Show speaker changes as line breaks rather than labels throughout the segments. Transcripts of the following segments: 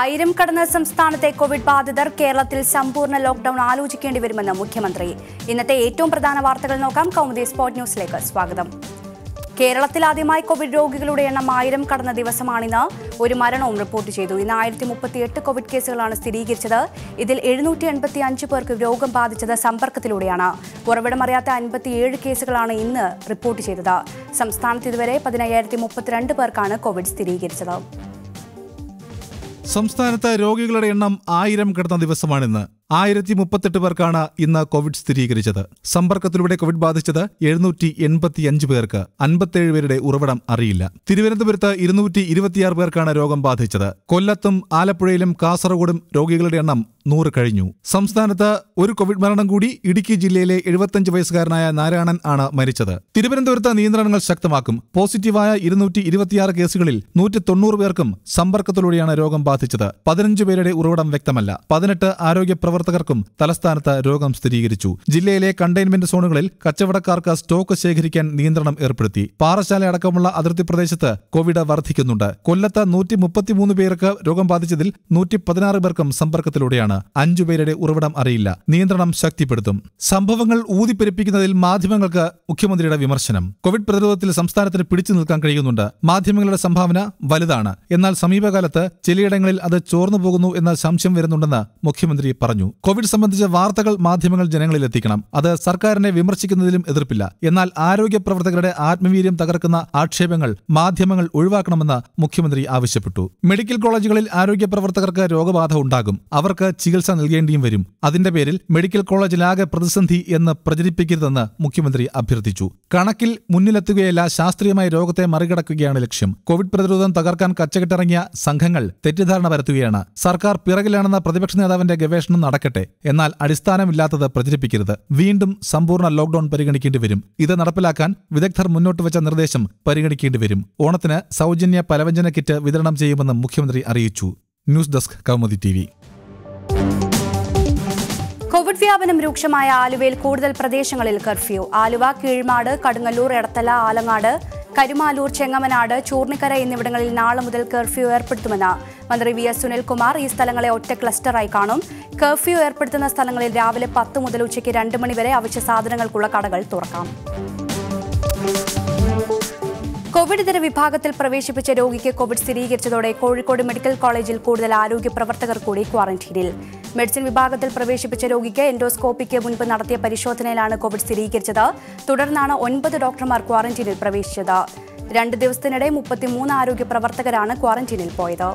ആയിരം കടന്ന സംസ്ഥാനത്തെ കോവിഡ് ബാധിതർ കേരളത്തിൽ സമ്പൂർണ്ണ ലോക്ഡൌൺ ആലോചിക്കേണ്ടി വരുമെന്ന് മുഖ്യമന്ത്രി ഇന്നത്തെ ഏറ്റവും പ്രധാന വാർത്തകൾ നോക്കാം കൗമുദി സ്പോട്ട് ന്യൂസിലേക്ക് സ്വാഗതം കേരളത്തിൽ ആദ്യമായി കോവിഡ് രോഗികളുടെ എണ്ണം ആയിരം കടന്ന ദിവസമാണിന്ന് ഒരു മരണവും റിപ്പോർട്ട് ചെയ്തു ഇന്ന് ആയിരത്തി മുപ്പത്തിയെട്ട് കോവിഡ് കേസുകളാണ് സ്ഥിരീകരിച്ചത് ഇതിൽ എഴുന്നൂറ്റി എൺപത്തി അഞ്ച് പേർക്ക് രോഗം ബാധിച്ചത് സമ്പർക്കത്തിലൂടെയാണ് ഉറവിടമറിയാത്ത അൻപത്തിയേഴ് കേസുകളാണ് ഇന്ന് റിപ്പോർട്ട് ചെയ്തത് സംസ്ഥാനത്ത് ഇതുവരെ പതിനയ്യായിരത്തി മുപ്പത്തിരണ്ട് പേർക്കാണ് കോവിഡ് സ്ഥിരീകരിച്ചത്
സംസ്ഥാനത്ത് രോഗികളുടെ എണ്ണം ആയിരം കടന്ന ദിവസമാണിന്ന് ആയിരത്തി മുപ്പത്തെട്ട് പേർക്കാണ് ഇന്ന് കോവിഡ് സ്ഥിരീകരിച്ചത് സമ്പർക്കത്തിലൂടെ കോവിഡ് ബാധിച്ചത് എഴുന്നൂറ്റി എൺപത്തിയഞ്ച് പേർക്ക് അൻപത്തേഴ് പേരുടെ ഉറവിടം അറിയില്ല തിരുവനന്തപുരത്ത് ഇരുന്നൂറ്റി ഇരുപത്തിയാറ് പേർക്കാണ് രോഗം ബാധിച്ചത് കൊല്ലത്തും ആലപ്പുഴയിലും കാസർഗോഡും രോഗികളുടെ എണ്ണം നൂറ് കഴിഞ്ഞു സംസ്ഥാനത്ത് ഒരു കോവിഡ് മരണം കൂടി ഇടുക്കി ജില്ലയിലെ എഴുപത്തഞ്ച് വയസ്സുകാരനായ നാരായണൻ ആണ് മരിച്ചത് തിരുവനന്തപുരത്ത് നിയന്ത്രണങ്ങൾ ശക്തമാക്കും പോസിറ്റീവായ ഇരുന്നൂറ്റി ഇരുപത്തിയാറ് കേസുകളിൽ നൂറ്റി തൊണ്ണൂറ് പേർക്കും സമ്പർക്കത്തിലൂടെയാണ് രോഗം ബാധിച്ചത് പതിനഞ്ച് പേരുടെ ഉറവിടം വ്യക്തമല്ല പതിനെട്ട് ആരോഗ്യ പ്രവർത്തകർക്കും തലസ്ഥാനത്ത് രോഗം സ്ഥിരീകരിച്ചു ജില്ലയിലെ കണ്ടെയ്ൻമെന്റ് സോണുകളിൽ കച്ചവടക്കാർക്ക് സ്റ്റോക്ക് ശേഖരിക്കാൻ നിയന്ത്രണം ഏർപ്പെടുത്തി പാറശാല അടക്കമുള്ള അതിർത്തി പ്രദേശത്ത് കോവിഡ് വർദ്ധിക്കുന്നുണ്ട് കൊല്ലത്ത് നൂറ്റി മുപ്പത്തിമൂന്ന് പേർക്ക് രോഗം ബാധിച്ചതിൽ നൂറ്റി പതിനാറ് പേർക്കും സമ്പർക്കത്തിലൂടെയാണ് അഞ്ചു പേരുടെ ഉറവിടം അറിയില്ല നിയന്ത്രണം ശക്തിപ്പെടുത്തും സംഭവങ്ങൾ ഊതിപ്പെരുപ്പിക്കുന്നതിൽ മാധ്യമങ്ങൾക്ക് മുഖ്യമന്ത്രിയുടെ വിമർശനം കോവിഡ് പ്രതിരോധത്തിൽ സംസ്ഥാനത്തിന് പിടിച്ചു നിൽക്കാൻ കഴിയുന്നുണ്ട് മാധ്യമങ്ങളുടെ സംഭാവന വലുതാണ് എന്നാൽ സമീപകാലത്ത് ചിലയിടങ്ങളിൽ അത് ചോർന്നു പോകുന്നു എന്ന സംശയം വരുന്നുണ്ടെന്ന് മുഖ്യമന്ത്രി പറഞ്ഞു കോവിഡ് സംബന്ധിച്ച വാർത്തകൾ മാധ്യമങ്ങൾ ജനങ്ങളിൽ എത്തിക്കണം അത് സർക്കാരിനെ വിമർശിക്കുന്നതിലും എതിർപ്പില്ല എന്നാൽ ആരോഗ്യ പ്രവർത്തകരുടെ ആത്മവീര്യം തകർക്കുന്ന ആക്ഷേപങ്ങൾ മാധ്യമങ്ങൾ ഒഴിവാക്കണമെന്ന് മുഖ്യമന്ത്രി ആവശ്യപ്പെട്ടു മെഡിക്കൽ കോളേജുകളിൽ ആരോഗ്യ പ്രവർത്തകർക്ക് രോഗബാധ ഉണ്ടാകും അവർക്ക് ചികിത്സ നൽകേണ്ടിയും വരും അതിന്റെ പേരിൽ മെഡിക്കൽ കോളേജിലാകെ പ്രതിസന്ധി എന്ന് പ്രചരിപ്പിക്കരുതെന്ന് മുഖ്യമന്ത്രി അഭ്യർത്ഥിച്ചു കണക്കിൽ മുന്നിലെത്തുകയല്ല ശാസ്ത്രീയമായി രോഗത്തെ മറികടക്കുകയാണ് ലക്ഷ്യം കോവിഡ് പ്രതിരോധം തകർക്കാൻ കച്ചകെട്ടിറങ്ങിയ സംഘങ്ങൾ തെറ്റിദ്ധാരണ പരത്തുകയാണ് സർക്കാർ പിറകിലാണെന്ന പ്രതിപക്ഷ നേതാവിന്റെ ഗവേഷണം നടക്കട്ടെ എന്നാൽ അടിസ്ഥാനമില്ലാത്തത് പ്രചരിപ്പിക്കരുത് വീണ്ടും സമ്പൂർണ്ണ ലോക്ഡൌൺ പരിഗണിക്കേണ്ടി വരും ഇത് നടപ്പിലാക്കാൻ വിദഗ്ധർ മുന്നോട്ട് വെച്ച നിർദ്ദേശം പരിഗണിക്കേണ്ടി വരും ഓണത്തിന് സൗജന്യ പലവ്യഞ്ജന കിറ്റ് വിതരണം ചെയ്യുമെന്ന് മുഖ്യമന്ത്രി അറിയിച്ചു news desk Kaumudi T
Covid വ്യാപനം രൂക്ഷമായ ആലുവയിൽ കൂടുതൽ പ്രദേശങ്ങളിൽ കർഫ്യൂ ആലുവ കീഴ്മാട് കടുങ്ങല്ലൂർ എടത്തല ആലങ്ങാട് കരുമാലൂർ ചെങ്ങമനാട് ചൂർണിക്കര എന്നിവിടങ്ങളിൽ നാളെ മുതൽ കർഫ്യൂ ഏർപ്പെടുത്തുമെന്ന് മന്ത്രി വി എസ് സുനിൽകുമാർ ഈ സ്ഥലങ്ങളെ ഒറ്റ ക്ലസ്റ്ററായി കാണും കർഫ്യൂ ഏർപ്പെടുത്തുന്ന സ്ഥലങ്ങളിൽ രാവിലെ പത്ത് മുതൽ ഉച്ചയ്ക്ക് രണ്ട് മണിവരെ അവശ്യ സാധനങ്ങൾക്കുള്ള കടകൾ തുറക്കാം കോവിഡ് ഇതര വിഭാഗത്തിൽ പ്രവേശിപ്പിച്ച രോഗിക്ക് കോവിഡ് സ്ഥിരീകരിച്ചതോടെ കോഴിക്കോട് മെഡിക്കൽ കോളേജിൽ കൂടുതൽ ആരോഗ്യ പ്രവർത്തകർ കൂടി ക്വാറന്റീനിൽ മെഡിസിൻ വിഭാഗത്തിൽ പ്രവേശിപ്പിച്ച രോഗിക്ക് എൻഡോസ്കോപ്പിക്ക് മുൻപ് നടത്തിയ പരിശോധനയിലാണ് കോവിഡ് സ്ഥിരീകരിച്ചത് തുടർന്നാണ് ഒൻപത് ഡോക്ടർമാർ ക്വാറന്റീനിൽ പ്രവേശിച്ചത് രണ്ട് ദിവസത്തിനിടെ മുപ്പത്തിമൂന്ന് ആരോഗ്യ പ്രവർത്തകരാണ് ക്വാറന്റീനിൽ പോയത്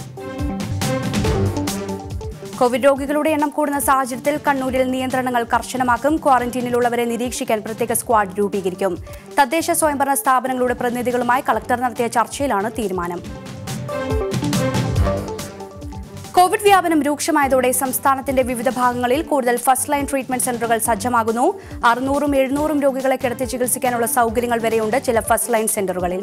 കോവിഡ് രോഗികളുടെ എണ്ണം കൂടുന്ന സാഹചര്യത്തിൽ കണ്ണൂരിൽ നിയന്ത്രണങ്ങൾ കർശനമാക്കും ക്വാറന്റീനിലുള്ളവരെ നിരീക്ഷിക്കാൻ പ്രത്യേക സ്ക്വാഡ് രൂപീകരിക്കും തദ്ദേശ സ്വയംഭരണ സ്ഥാപനങ്ങളുടെ പ്രതിനിധികളുമായി കളക്ടർ നടത്തിയ ചർച്ചയിലാണ് തീരുമാനം കോവിഡ് വ്യാപനം രൂക്ഷമായതോടെ സംസ്ഥാനത്തിന്റെ വിവിധ ഭാഗങ്ങളിൽ കൂടുതൽ ഫസ്റ്റ് ലൈൻ ട്രീറ്റ്മെന്റ് സെന്ററുകൾ സജ്ജമാകുന്നു അറുന്നൂറും എഴുന്നൂറും രോഗികളെ കിടത്തി ചികിത്സിക്കാനുള്ള സൗകര്യങ്ങൾ വരെയുണ്ട് ചില ഫസ്റ്റ് ലൈൻ സെന്ററുകളിൽ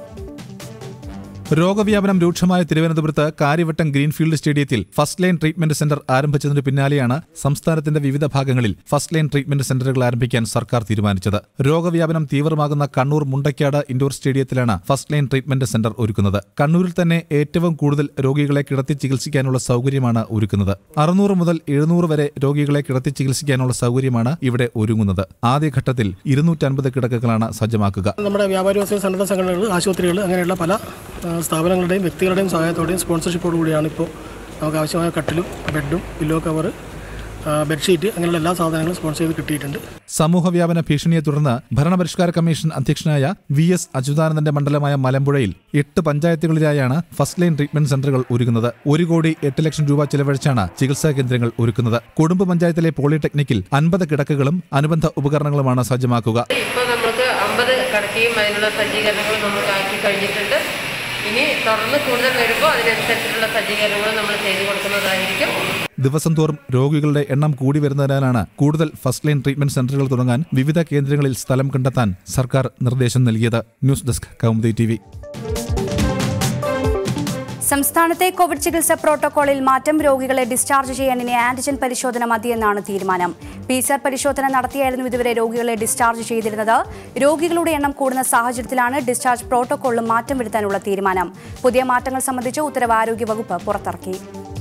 രോഗവ്യാപനം രൂക്ഷമായ തിരുവനന്തപുരത്ത് കാര്യവട്ടം ഗ്രീൻഫീൽഡ് സ്റ്റേഡിയത്തിൽ ഫസ്റ്റ് ലൈൻ ട്രീറ്റ്മെന്റ് സെന്റർ ആരംഭിച്ചതിന് പിന്നാലെയാണ് സംസ്ഥാനത്തിന്റെ വിവിധ ഭാഗങ്ങളിൽ ഫസ്റ്റ് ലൈൻ ട്രീറ്റ്മെന്റ് സെന്ററുകൾ ആരംഭിക്കാൻ സർക്കാർ തീരുമാനിച്ചത് രോഗവ്യാപനം തീവ്രമാകുന്ന കണ്ണൂർ മുണ്ടയ്ക്കാട് ഇൻഡോർ സ്റ്റേഡിയത്തിലാണ് ഫസ്റ്റ് ലൈൻ ട്രീറ്റ്മെന്റ് സെന്റർ ഒരുക്കുന്നത് കണ്ണൂരിൽ തന്നെ ഏറ്റവും കൂടുതൽ രോഗികളെ കിടത്തി ചികിത്സിക്കാനുള്ള സൗകര്യമാണ് ഒരുക്കുന്നത് അറുന്നൂറ് മുതൽ എഴുന്നൂറ് വരെ രോഗികളെ കിടത്തി ചികിത്സിക്കാനുള്ള സൗകര്യമാണ് ഇവിടെ ഒരുങ്ങുന്നത് ആദ്യഘട്ടത്തിൽ ഇരുന്നൂറ്റൻപത് കിടക്കകളാണ് സജ്ജമാക്കുക
നമ്മുടെ വ്യാപാരി വ്യവസായ സന്നദ്ധ സംഘടനകൾ ആശുപത്രികൾ അങ്ങനെയുള്ള പല ആ, സ്ഥാപനങ്ങളുടെയും വ്യക്തികളുടെയും സഹായത്തോടെയും സ്പോൺസർഷിപ്പോടു കൂടിയാണ് ഇപ്പോൾ നമുക്ക് ആവശ്യമായ കട്ടിലും ബെഡും പില്ലോ കവർ ബെഡ്ഷീറ്റ് അങ്ങനെയുള്ള എല്ലാ സാധനങ്ങളും സ്പോൺസർ ചെയ്ത് കിട്ടിയിട്ടുണ്ട്
സമൂഹവ്യാപന ഭീഷണിയെ തുടർന്ന് ഭരണപരിഷ്കാര കമ്മീഷൻ അധ്യക്ഷനായ വി എസ് അച്യുതാനന്ദന്റെ മണ്ഡലമായ മലമ്പുഴയിൽ എട്ട് പഞ്ചായത്തുകളിലായാണ് ഫസ്റ്റ് ലൈൻ ട്രീറ്റ്മെന്റ് സെന്ററുകൾ ഒരുങ്ങുന്നത് ഒരു കോടി എട്ട് ലക്ഷം രൂപ ചെലവഴിച്ചാണ് ചികിത്സാ കേന്ദ്രങ്ങൾ ഒരുക്കുന്നത് കുടുംബ പഞ്ചായത്തിലെ പോളിടെക്നിക്കിൽ അൻപത് കിടക്കകളും അനുബന്ധ ഉപകരണങ്ങളുമാണ് സജ്ജമാക്കുക
ഇപ്പോൾ നമുക്ക് അമ്പത് കടക്കുകയും അതിനുള്ള സജ്ജീകരണങ്ങൾ നമുക്ക് ആക്കി കഴിഞ്ഞിട്ടുണ്ട് ഇനി തുടർന്ന് കൂടുതൽ വരുമ്പോൾ അതിനനുസരിച്ചിട്ടുള്ള സജ്ജീകരണങ്ങൾ നമ്മൾ ചെയ്തു കൊടുക്കുന്നതായിരിക്കും
ദിവസം തോറും രോഗികളുടെ എണ്ണം കൂടി വരുന്നതിനാലാണ് കൂടുതൽ ഫസ്റ്റ് ലൈൻ ട്രീറ്റ്മെന്റ് സെന്ററുകൾ തുടങ്ങാൻ വിവിധ കേന്ദ്രങ്ങളിൽ സ്ഥലം കണ്ടെത്താൻ സർക്കാർ നിർദ്ദേശം നൽകിയത് ന്യൂസ് ഡെസ്ക് കൗമുദി ടി
സംസ്ഥാനത്തെ കോവിഡ് ചികിത്സ പ്രോട്ടോകോളിൽ മാറ്റം രോഗികളെ ഡിസ്ചാർജ് ചെയ്യാൻ ഇനി ആന്റിജൻ പരിശോധന മതിയെന്നാണ് തീരുമാനം പി സി ആർ പരിശോധന നടത്തിയായിരുന്നു ഇതുവരെ രോഗികളെ ഡിസ്ചാർജ് ചെയ്തിരുന്നത് രോഗികളുടെ എണ്ണം കൂടുന്ന സാഹചര്യത്തിലാണ് ഡിസ്ചാർജ് പ്രോട്ടോകോളിലും മാറ്റം വരുത്താനുള്ള തീരുമാനം പുതിയ മാറ്റങ്ങൾ സംബന്ധിച്ച് ഉത്തരവ് ആരോഗ്യവകുപ്പ് പുറത്തിറക്കി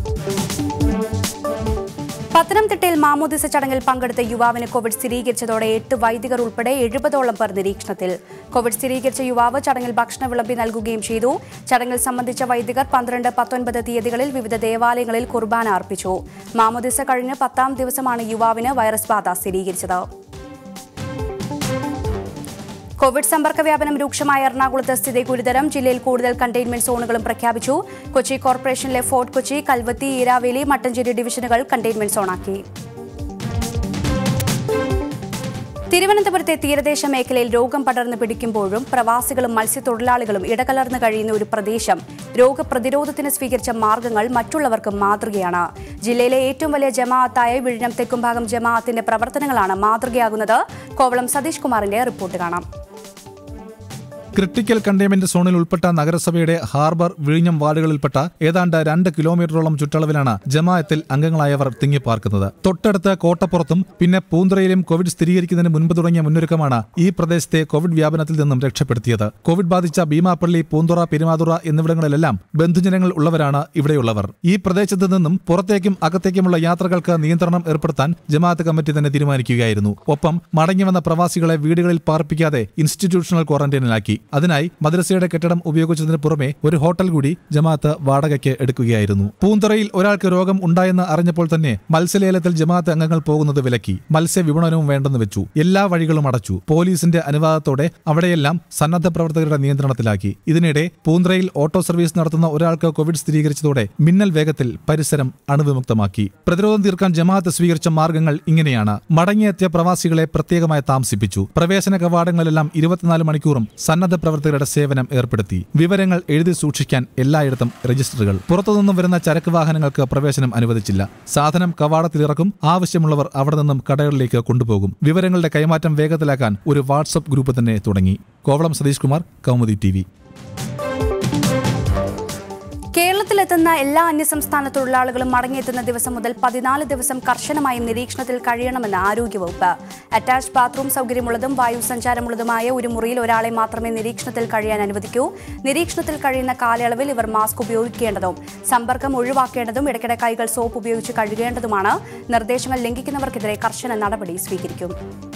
പത്തനംതിട്ടയിൽ മാമോദിസ ചടങ്ങിൽ പങ്കെടുത്ത യുവാവിന് കോവിഡ് സ്ഥിരീകരിച്ചതോടെ എട്ട് വൈദികർ ഉൾപ്പെടെ എഴുപതോളം പേർ നിരീക്ഷണത്തിൽ കോവിഡ് സ്ഥിരീകരിച്ച യുവാവ് ചടങ്ങിൽ ഭക്ഷണ വിളമ്പി നൽകുകയും ചെയ്തു ചടങ്ങിൽ സംബന്ധിച്ച വൈദികർ പന്ത്രണ്ട് പത്തൊൻപത് തീയതികളിൽ വിവിധ ദേവാലയങ്ങളിൽ കുർബാന അർപ്പിച്ചു മാമോദിസ കഴിഞ്ഞ് പത്താം ദിവസമാണ് യുവാവിന് വൈറസ് ബാധ സ്ഥിരീകരിച്ചത് കോവിഡ് സമ്പർക്ക വ്യാപനം രൂക്ഷമായ എറണാകുളത്ത് സ്ഥിതി ഗുരുതരം ജില്ലയിൽ കൂടുതൽ കണ്ടെയ്ൻമെന്റ് സോണുകളും പ്രഖ്യാപിച്ചു കൊച്ചി കോർപ്പറേഷനിലെ ഫോർട്ട് കൊച്ചി കൽവത്തി ഈരാവേലി മട്ടഞ്ചേരി ഡിവിഷനുകൾ കണ്ടെയ്ൻമെന്റ് സോണാക്കി തിരുവനന്തപുരത്തെ തീരദേശ മേഖലയിൽ രോഗം പടർന്നു പിടിക്കുമ്പോഴും പ്രവാസികളും മത്സ്യത്തൊഴിലാളികളും ഇടകലർന്നു കഴിയുന്ന ഒരു പ്രദേശം രോഗപ്രതിരോധത്തിന് സ്വീകരിച്ച മാർഗങ്ങൾ മറ്റുള്ളവർക്ക് മാതൃകയാണ് ജില്ലയിലെ ഏറ്റവും വലിയ ജമാഅത്തായ വിഴിഞ്ഞം തെക്കുംഭാഗം ജമാഅത്തിന്റെ പ്രവർത്തനങ്ങളാണ് മാതൃകയാകുന്നത് കോവളം സതീഷ് കുമാറിന്റെ റിപ്പോർട്ട് കാണാം
ക്രിട്ടിക്കൽ കണ്ടെയ്ൻമെന്റ് സോണിൽ ഉൾപ്പെട്ട നഗരസഭയുടെ ഹാർബർ വിഴിഞ്ഞം വാർഡുകളിൽപ്പെട്ട ഏതാണ്ട് രണ്ട് കിലോമീറ്ററോളം ചുറ്റളവിലാണ് ജമാഅത്തിൽ അംഗങ്ങളായവർ തിങ്ങിപ്പാർക്കുന്നത് തൊട്ടടുത്ത് കോട്ടപ്പുറത്തും പിന്നെ പൂന്തറയിലും കോവിഡ് സ്ഥിരീകരിക്കുന്നതിന് മുൻപ് തുടങ്ങിയ മുന്നൊരുക്കമാണ് ഈ പ്രദേശത്തെ കോവിഡ് വ്യാപനത്തിൽ നിന്നും രക്ഷപ്പെടുത്തിയത് കോവിഡ് ബാധിച്ച ഭീമാപ്പള്ളി പൂന്തുറ പെരുമാതുറ എന്നിവിടങ്ങളിലെല്ലാം ബന്ധുജനങ്ങൾ ഉള്ളവരാണ് ഇവിടെയുള്ളവർ ഈ പ്രദേശത്ത് നിന്നും പുറത്തേക്കും അകത്തേക്കുമുള്ള യാത്രകൾക്ക് നിയന്ത്രണം ഏർപ്പെടുത്താൻ ജമാഅത്ത് കമ്മിറ്റി തന്നെ തീരുമാനിക്കുകയായിരുന്നു ഒപ്പം മടങ്ങിവന്ന പ്രവാസികളെ വീടുകളിൽ പാർപ്പിക്കാതെ ഇൻസ്റ്റിറ്റ്യൂഷണൽ ക്വാറന്റൈനിലാക്കി അതിനായി മദ്രസയുടെ കെട്ടിടം ഉപയോഗിച്ചതിന് പുറമെ ഒരു ഹോട്ടൽ കൂടി ജമാഅത്ത് വാടകയ്ക്ക് എടുക്കുകയായിരുന്നു പൂന്തറയിൽ ഒരാൾക്ക് രോഗം ഉണ്ടായെന്ന് അറിഞ്ഞപ്പോൾ തന്നെ മത്സ്യലേലത്തിൽ ജമാഅത്ത് അംഗങ്ങൾ പോകുന്നത് വിലക്കി മത്സ്യ വിപണനവും വേണ്ടെന്ന് വെച്ചു എല്ലാ വഴികളും അടച്ചു പോലീസിന്റെ അനുവാദത്തോടെ അവിടെയെല്ലാം സന്നദ്ധ പ്രവർത്തകരുടെ നിയന്ത്രണത്തിലാക്കി ഇതിനിടെ പൂന്തറയിൽ ഓട്ടോ സർവീസ് നടത്തുന്ന ഒരാൾക്ക് കോവിഡ് സ്ഥിരീകരിച്ചതോടെ മിന്നൽ വേഗത്തിൽ പരിസരം അണുവിമുക്തമാക്കി പ്രതിരോധം തീർക്കാൻ ജമാഅത്ത് സ്വീകരിച്ച മാർഗങ്ങൾ ഇങ്ങനെയാണ് മടങ്ങിയെത്തിയ പ്രവാസികളെ പ്രത്യേകമായി താമസിപ്പിച്ചു പ്രവേശന കവാടങ്ങളിലെല്ലാം ഇരുപത്തിനാല് മണിക്കൂറും സന്നദ്ധ പ്രവർത്തകരുടെ സേവനം ഏർപ്പെടുത്തി വിവരങ്ങൾ എഴുതി സൂക്ഷിക്കാൻ എല്ലായിടത്തും രജിസ്റ്ററുകൾ പുറത്തുനിന്നും വരുന്ന ചരക്ക് വാഹനങ്ങൾക്ക് പ്രവേശനം അനുവദിച്ചില്ല സാധനം കവാടത്തിലിറക്കും ആവശ്യമുള്ളവർ അവിടെ നിന്നും കടകളിലേക്ക് കൊണ്ടുപോകും വിവരങ്ങളുടെ കൈമാറ്റം വേഗത്തിലാക്കാൻ ഒരു വാട്സപ്പ് ഗ്രൂപ്പ് തന്നെ തുടങ്ങി കോവളം സതീഷ് കുമാർ കൗമുദി ടി
കേരളത്തിലെത്തുന്ന എല്ലാ അന്യസംസ്ഥാന തൊഴിലാളികളും മടങ്ങിയെത്തുന്ന ദിവസം മുതൽ പതിനാല് ദിവസം കർശനമായും നിരീക്ഷണത്തിൽ കഴിയണമെന്ന് ആരോഗ്യവകുപ്പ് അറ്റാച്ച് ബാത്റൂം സൗകര്യമുള്ളതും വായു സഞ്ചാരമുള്ളതുമായ ഒരു മുറിയിൽ ഒരാളെ മാത്രമേ നിരീക്ഷണത്തിൽ കഴിയാൻ അനുവദിക്കൂ നിരീക്ഷണത്തിൽ കഴിയുന്ന കാലയളവിൽ ഇവർ മാസ്ക് ഉപയോഗിക്കേണ്ടതും സമ്പർക്കം ഒഴിവാക്കേണ്ടതും ഇടയ്ക്കിടെ കൈകൾ സോപ്പ് ഉപയോഗിച്ച് കഴുകേണ്ടതുമാണ് നിർദ്ദേശങ്ങൾ ലംഘിക്കുന്നവർക്കെതിരെ കർശന നടപടി സ്വീകരിക്കും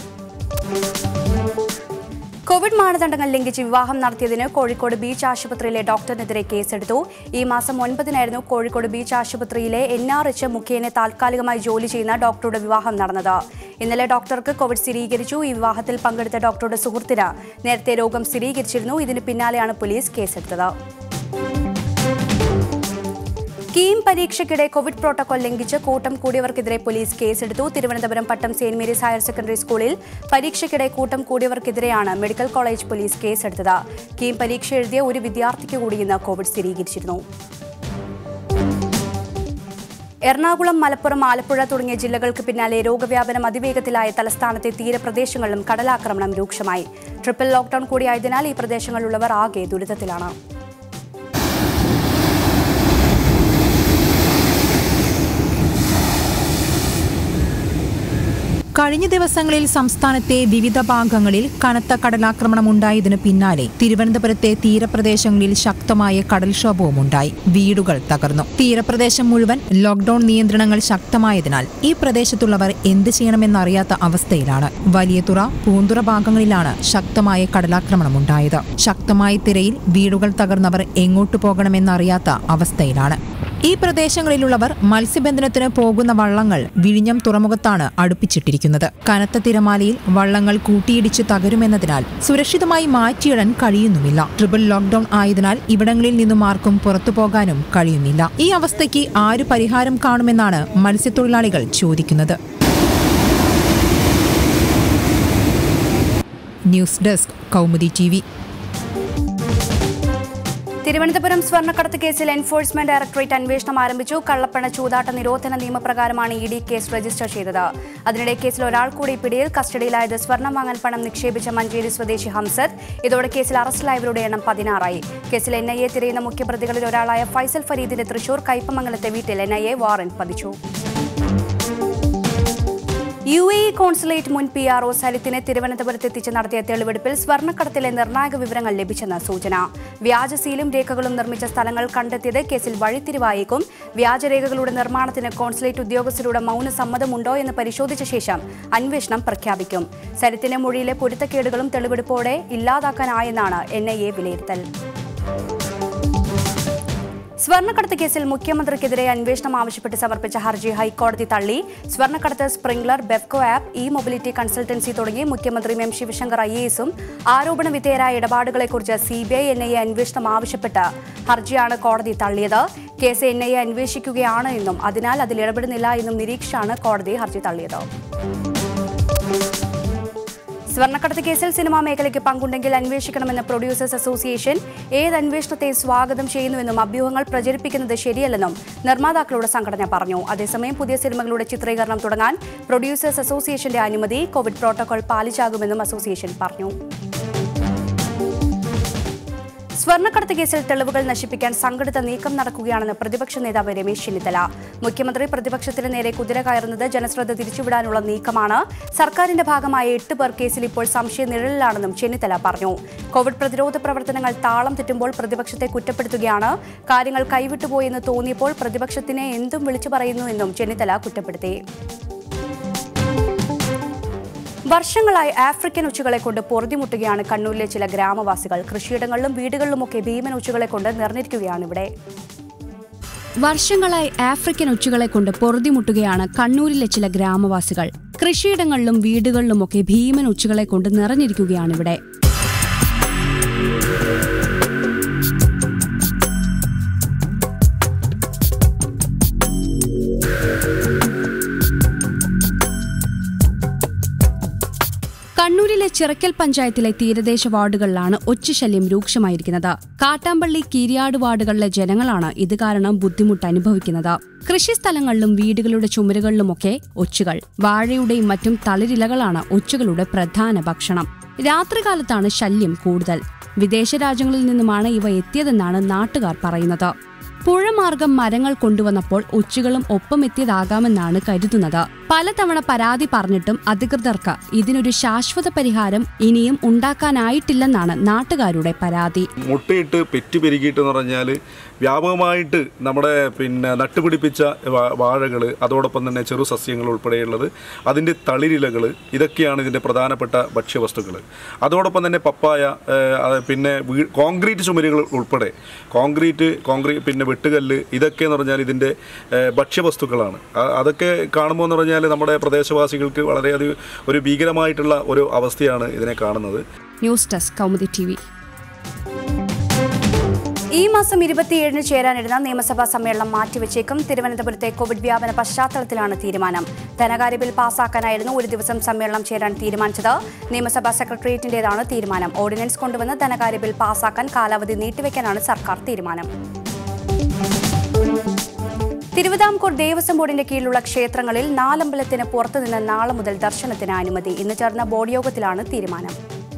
കോവിഡ് മാനദണ്ഡങ്ങൾ ലംഘിച്ച് വിവാഹം നടത്തിയതിന് കോഴിക്കോട് ബീച്ച് ആശുപത്രിയിലെ ഡോക്ടറിനെതിരെ കേസെടുത്തു ഈ മാസം ഒൻപതിനായിരുന്നു കോഴിക്കോട് ബീച്ച് ആശുപത്രിയിലെ എൻ ആർ എച്ച് മുഖേന താൽക്കാലികമായി ജോലി ചെയ്യുന്ന ഡോക്ടറുടെ വിവാഹം നടന്നത് ഇന്നലെ ഡോക്ടർക്ക് കോവിഡ് സ്ഥിരീകരിച്ചു ഈ വിവാഹത്തിൽ പങ്കെടുത്ത ഡോക്ടറുടെ സുഹൃത്തിന് നേരത്തെ രോഗം സ്ഥിരീകരിച്ചിരുന്നു ഇതിന് പിന്നാലെയാണ് പോലീസ് കേസെടുത്തത് കീം പരീക്ഷയ്ക്കിടെ കോവിഡ് പ്രോട്ടോകോൾ ലംഘിച്ച് കൂട്ടം കൂടിയവർക്കെതിരെ പോലീസ് കേസെടുത്തു Thiruvananthapuram Pattom Saint Mary's higher secondary സ്കൂളിൽ പരീക്ഷയ്ക്കിടെ കൂട്ടം കൂടിയവർക്കെതിരെയാണ് മെഡിക്കൽ കോളേജ് പോലീസ് കേസെടുത്തത് കീം പരീക്ഷ എഴുതിയ ഒരു വിദ്യാർത്ഥിക്ക് കൂടി ഇന്ന് കോവിഡ് സ്ഥിരീകരിച്ചിരുന്നു എറണാകുളം മലപ്പുറം ആലപ്പുഴ തുടങ്ങിയ ജില്ലകൾക്ക് പിന്നാലെ രോഗവ്യാപനം അതിവേഗത്തിലായ തലസ്ഥാനത്തെ തീരപ്രദേശങ്ങളിലും കടലാക്രമണം രൂക്ഷമായി ട്രിപ്പിൾ ലോക്ഡൌൺ കൂടിയായതിനാൽ ഈ പ്രദേശങ്ങളിലുള്ളവർ ആകെ ദുരിതത്തിലാണ്
കഴിഞ്ഞ ദിവസങ്ങളിൽ സംസ്ഥാനത്തെ വിവിധ ഭാഗങ്ങളിൽ കനത്ത കടലാക്രമണം ഉണ്ടായതിനു പിന്നാലെ തിരുവനന്തപുരത്തെ തീരപ്രദേശങ്ങളിൽ ശക്തമായ കടൽക്ഷോഭവും ഉണ്ടായി വീടുകൾ തകർന്നു തീരപ്രദേശം മുഴുവൻ ലോക്ഡൌൺ നിയന്ത്രണങ്ങൾ ശക്തമായതിനാൽ ഈ പ്രദേശത്തുള്ളവർ എന്ത് ചെയ്യണമെന്നറിയാത്ത അവസ്ഥയിലാണ് വലിയതുറ പൂന്തുറ ഭാഗങ്ങളിലാണ് ശക്തമായ കടലാക്രമണം ഉണ്ടായത് ശക്തമായ തിരയിൽ വീടുകൾ തകർന്നവർ എങ്ങോട്ടു പോകണമെന്നറിയാത്ത അവസ്ഥയിലാണ് ഈ പ്രദേശങ്ങളിലുള്ളവർ മത്സ്യബന്ധനത്തിന് പോകുന്ന വള്ളങ്ങൾ വിഴിഞ്ഞം തുറമുഖത്താണ് അടുപ്പിച്ചിട്ടിരിക്കുന്നത് കനത്ത തിരമാലയിൽ വള്ളങ്ങൾ കൂട്ടിയിടിച്ച് തകരുമെന്നതിനാൽ സുരക്ഷിതമായി മാറ്റിയിടാൻ കഴിയുന്നുമില്ല ട്രിപ്പിൾ ലോക്ഡൌൺ ആയതിനാൽ ഇവിടങ്ങളിൽ നിന്നും ആർക്കും പുറത്തു പോകാനും കഴിയുന്നില്ല ഈ അവസ്ഥയ്ക്ക് ആര് പരിഹാരം കാണുമെന്നാണ് മത്സ്യത്തൊഴിലാളികൾ ചോദിക്കുന്നത് news desk Kaumudi T
Thiruvananthapuram സ്വർണ്ണക്കടത്ത് കേസിൽ എൻഫോഴ്സ്മെന്റ് ഡയറക്ടറേറ്റ് അന്വേഷണം ആരംഭിച്ചു കള്ളപ്പണ ചൂതാട്ട നിരോധന നിയമപ്രകാരമാണ് ഇ ഡി കേസ് രജിസ്റ്റർ ചെയ്തത് അതിനിടെ കേസിൽ ഒരാൾ കൂടി പിടിയിൽ കസ്റ്റഡിയിലായത് സ്വർണം വാങ്ങാൻ പണം നിക്ഷേപിച്ച മഞ്ചേരി സ്വദേശി ഹംസത്ത് ഇതോടെ കേസിൽ അറസ്റ്റിലായവരുടെ എണ്ണം പതിനാറായി കേസിൽ എൻ ഐ എ തിരയുന്ന മുഖ്യപ്രതികളിൽ ഒരാളായ ഫൈസൽ ഫരീദിന്റെ തൃശൂർ കയ്പമംഗലത്തെ വീട്ടിൽ എൻ ഐ എ വാറന്റ് പതിച്ചു യു എ ഇ കോൺസുലേറ്റ് മുൻ പി ആർ ഒ സലിത്തിനെ തിരുവനന്തപുരത്ത് എത്തിച്ച് നടത്തിയ തെളിവെടുപ്പിൽ സ്വർണ്ണക്കടത്തിലെ നിർണായക വിവരങ്ങൾ ലഭിച്ചെന്ന സൂചന വ്യാജ സീലും രേഖകളും നിർമ്മിച്ച സ്ഥലങ്ങൾ കണ്ടെത്തിയത് കേസിൽ വഴിത്തിരിവായേക്കും വ്യാജരേഖകളുടെ നിർമ്മാണത്തിന് കോൺസുലേറ്റ് ഉദ്യോഗസ്ഥരുടെ മൗന സമ്മതമുണ്ടോ എന്ന് പരിശോധിച്ച ശേഷം അന്വേഷണം പ്രഖ്യാപിക്കും സരിത്തിന്റെ മൊഴിയിലെ പൊരുത്തക്കേടുകളും തെളിവെടുപ്പോടെ ഇല്ലാതാക്കാനായെന്നാണ് എൻ ഐ എ വിലയിരുത്തൽ സ്വർണ്ണക്കടത്ത് കേസിൽ മുഖ്യമന്ത്രിക്കെതിരെ അന്വേഷണം ആവശ്യപ്പെട്ട് സമർപ്പിച്ച ഹർജി ഹൈക്കോടതി തള്ളി സ്വർണ്ണക്കടത്ത് Sprinklr Bevco app E mobility consultancy തുടങ്ങി മുഖ്യമന്ത്രി എം ശിവശങ്കർ ഐ എസും ആരോപണ വിധേയരായ ഇടപാടുകളെക്കുറിച്ച് C B I N I A അന്വേഷണം ആവശ്യപ്പെട്ട് ഹർജിയാണ് കോടതി തള്ളിയത് കേസ് എൻ ഐ എ അന്വേഷിക്കുകയാണ് എന്നും അതിനാൽ അതിൽ ഇടപെടുന്നില്ല എന്നും നിരീക്ഷിച്ചാണ് കോടതി ഹർജി തള്ളിയത് സ്വർണ്ണക്കടത്ത് കേസിൽ സിനിമാ മേഖലയ്ക്ക് പങ്കുണ്ടെങ്കിൽ അന്വേഷിക്കണമെന്ന് പ്രൊഡ്യൂസേഴ്സ് അസോസിയേഷൻ ഏത് അന്വേഷണത്തെ സ്വാഗതം ചെയ്യുന്നുവെന്നും അഭ്യൂഹങ്ങൾ പ്രചരിപ്പിക്കുന്നത് ശരിയല്ലെന്നും നിർമ്മാതാക്കളുടെ സംഘടന പറഞ്ഞു അതേസമയം പുതിയ സിനിമകളുടെ ചിത്രീകരണം തുടങ്ങാൻ പ്രൊഡ്യൂസേഴ്സ് അസോസിയേഷന്റെ അനുമതി കോവിഡ് പ്രോട്ടോകോൾ പാലിച്ചാകുമെന്നും അസോസിയേഷൻ പറഞ്ഞു സ്വർണ്ണക്കടത്ത് കേസിൽ തെളിവുകൾ നശിപ്പിക്കാൻ സംഘടിത നീക്കം നടക്കുകയാണെന്ന് പ്രതിപക്ഷ നേതാവ് രമേശ് ചെന്നിത്തല മുഖ്യമന്ത്രി പ്രതിപക്ഷത്തിന് നേരെ കുതിര കയറുന്നത് ജനശ്രദ്ധ തിരിച്ചുവിടാനുള്ള നീക്കമാണ് സർക്കാരിന്റെ ഭാഗമായ എട്ട് പേർ കേസിൽ ഇപ്പോൾ സംശയ നിഴലിലാണെന്നും ചെന്നിത്തല പറഞ്ഞു കോവിഡ് പ്രതിരോധ പ്രവർത്തനങ്ങൾ താളം തെറ്റുമ്പോൾ പ്രതിപക്ഷത്തെ കുറ്റപ്പെടുത്തുകയാണ് കാര്യങ്ങൾ കൈവിട്ടുപോയെന്ന് തോന്നിയപ്പോൾ പ്രതിപക്ഷത്തിനെ എന്തും വിളിച്ചു പറയുന്നുവെന്നും ചെന്നിത്തല കുറ്റപ്പെടുത്തി വർഷങ്ങളായി ആഫ്രിക്കൻ ഉച്ചകളെ കൊണ്ട് പൊറുതിമുട്ടുകയാണ് കണ്ണൂരിലെ ചില ഗ്രാമവാസികൾ കൃഷിയിടങ്ങളിലും വീടുകളിലുമൊക്കെ ഭീമൻ ഉച്ചകളെ കൊണ്ട് നിറഞ്ഞിരിക്കുകയാണ് ഇവിടെ വർഷങ്ങളായി ആഫ്രിക്കൻ ഉച്ചകളെ കൊണ്ട് പൊറുതിമുട്ടുകയാണ് കണ്ണൂരിലെ ചില ഗ്രാമവാസികൾ കൃഷിയിടങ്ങളിലും വീടുകളിലുമൊക്കെ ഭീമൻ ഉച്ചകളെ കൊണ്ട് നിറഞ്ഞിരിക്കുകയാണിവിടെ കണ്ണൂരിലെ ചിറക്കൽ പഞ്ചായത്തിലെ തീരദേശ വാർഡുകളിലാണ് ഒച്ചശല്യം രൂക്ഷമായിരിക്കുന്നത് കാട്ടാമ്പള്ളി കീരിയാട് വാർഡുകളിലെ ജനങ്ങളാണ് ഇത് കാരണം ബുദ്ധിമുട്ട് അനുഭവിക്കുന്നത് കൃഷിസ്ഥലങ്ങളിലും വീടുകളുടെ ചുമരുകളിലുമൊക്കെ ഒച്ചുകൾ വാഴയുടെയും മറ്റും തളിരിലകളാണ് ഒച്ചുകളുടെ പ്രധാന ഭക്ഷണം രാത്രികാലത്താണ് ശല്യം കൂടുതൽ വിദേശ രാജ്യങ്ങളിൽ നിന്നുമാണ് ഇവ എത്തിയതെന്നാണ് നാട്ടുകാർ പറയുന്നത് പുഴമാർഗം മരങ്ങൾ കൊണ്ടുവന്നപ്പോൾ ഉച്ചകളും ഒപ്പമെത്തിയതാകാമെന്നാണ് കരുതുന്നത് പലതവണ പരാതി പറഞ്ഞിട്ടും അധികൃതർക്ക് ഇതിനൊരു ശാശ്വത പരിഹാരം ഇനിയും ഉണ്ടാക്കാനായിട്ടില്ലെന്നാണ് നാട്ടുകാരുടെ പരാതി
മുട്ടയിട്ട് പെറ്റു പെരുകിയിട്ട് എന്ന് പറഞ്ഞാൽ വ്യാപകമായിട്ട് നമ്മുടെ പിന്നെ നട്ടുപിടിപ്പിച്ച വാഴകൾ അതോടൊപ്പം തന്നെ ചെറു സസ്യങ്ങൾ ഉൾപ്പെടെയുള്ളത് അതിൻ്റെ തളിരിലകൾ ഇതൊക്കെയാണ് ഇതിൻ്റെ പ്രധാനപ്പെട്ട ഭക്ഷ്യവസ്തുക്കൾ അതോടൊപ്പം തന്നെ പപ്പായ ഏഹ്, അത് പിന്നെ വീ കോൺക്രീറ്റ് ചുമരുകൾ ഉൾപ്പെടെ കോൺക്രീറ്റ് കോൺക്രീറ്റ് പിന്നെ വെട്ടുകല്ല് ഇതൊക്കെ എന്ന് പറഞ്ഞാൽ ഇതിൻ്റെ ഏഹ്, ഭക്ഷ്യവസ്തുക്കളാണ് അ- അതൊക്കെ കാണുമ്പോൾ എന്ന് പറഞ്ഞാൽ നമ്മുടെ പ്രദേശവാസികൾക്ക് വളരെയധികം ഒരു ഭീകരമായിട്ടുള്ള ഒരു അവസ്ഥയാണ് ഇതിനെ കാണുന്നത്
news desk Kaumudi T V ഈ മാസം ഇരുപത്തിയേഴിന് ചേരാനിരുന്ന നിയമസഭാ സമ്മേളനം മാറ്റിവെച്ചേക്കും തിരുവനന്തപുരത്തെ കോവിഡ് വ്യാപന പശ്ചാത്തലത്തിലാണ് തീരുമാനം ധനകാര്യ ബിൽ പാസാക്കാനായിരുന്നു ഒരു ദിവസം സമ്മേളനം ചേരാൻ തീരുമാനിച്ചത് നിയമസഭാ സെക്രട്ടേറിയറ്റിന്റേതാണ് തീരുമാനം ഓർഡിനൻസ് കൊണ്ടുവന്ന് ധനകാര്യ ബിൽ പാസാക്കാൻ കാലാവധി നീട്ടിവെക്കാനാണ് സർക്കാർ തീരുമാനം തിരുവിതാംകൂർ ദേവസ്വം ബോർഡിന്റെ കീഴിലുള്ള ക്ഷേത്രങ്ങളിൽ നാലമ്പലത്തിന് പുറത്തുനിന്ന് നാളെ മുതൽ ദർശനത്തിന് അനുമതി ഇന്ന് ചേർന്ന ബോർഡ് യോഗത്തിലാണ് തീരുമാനം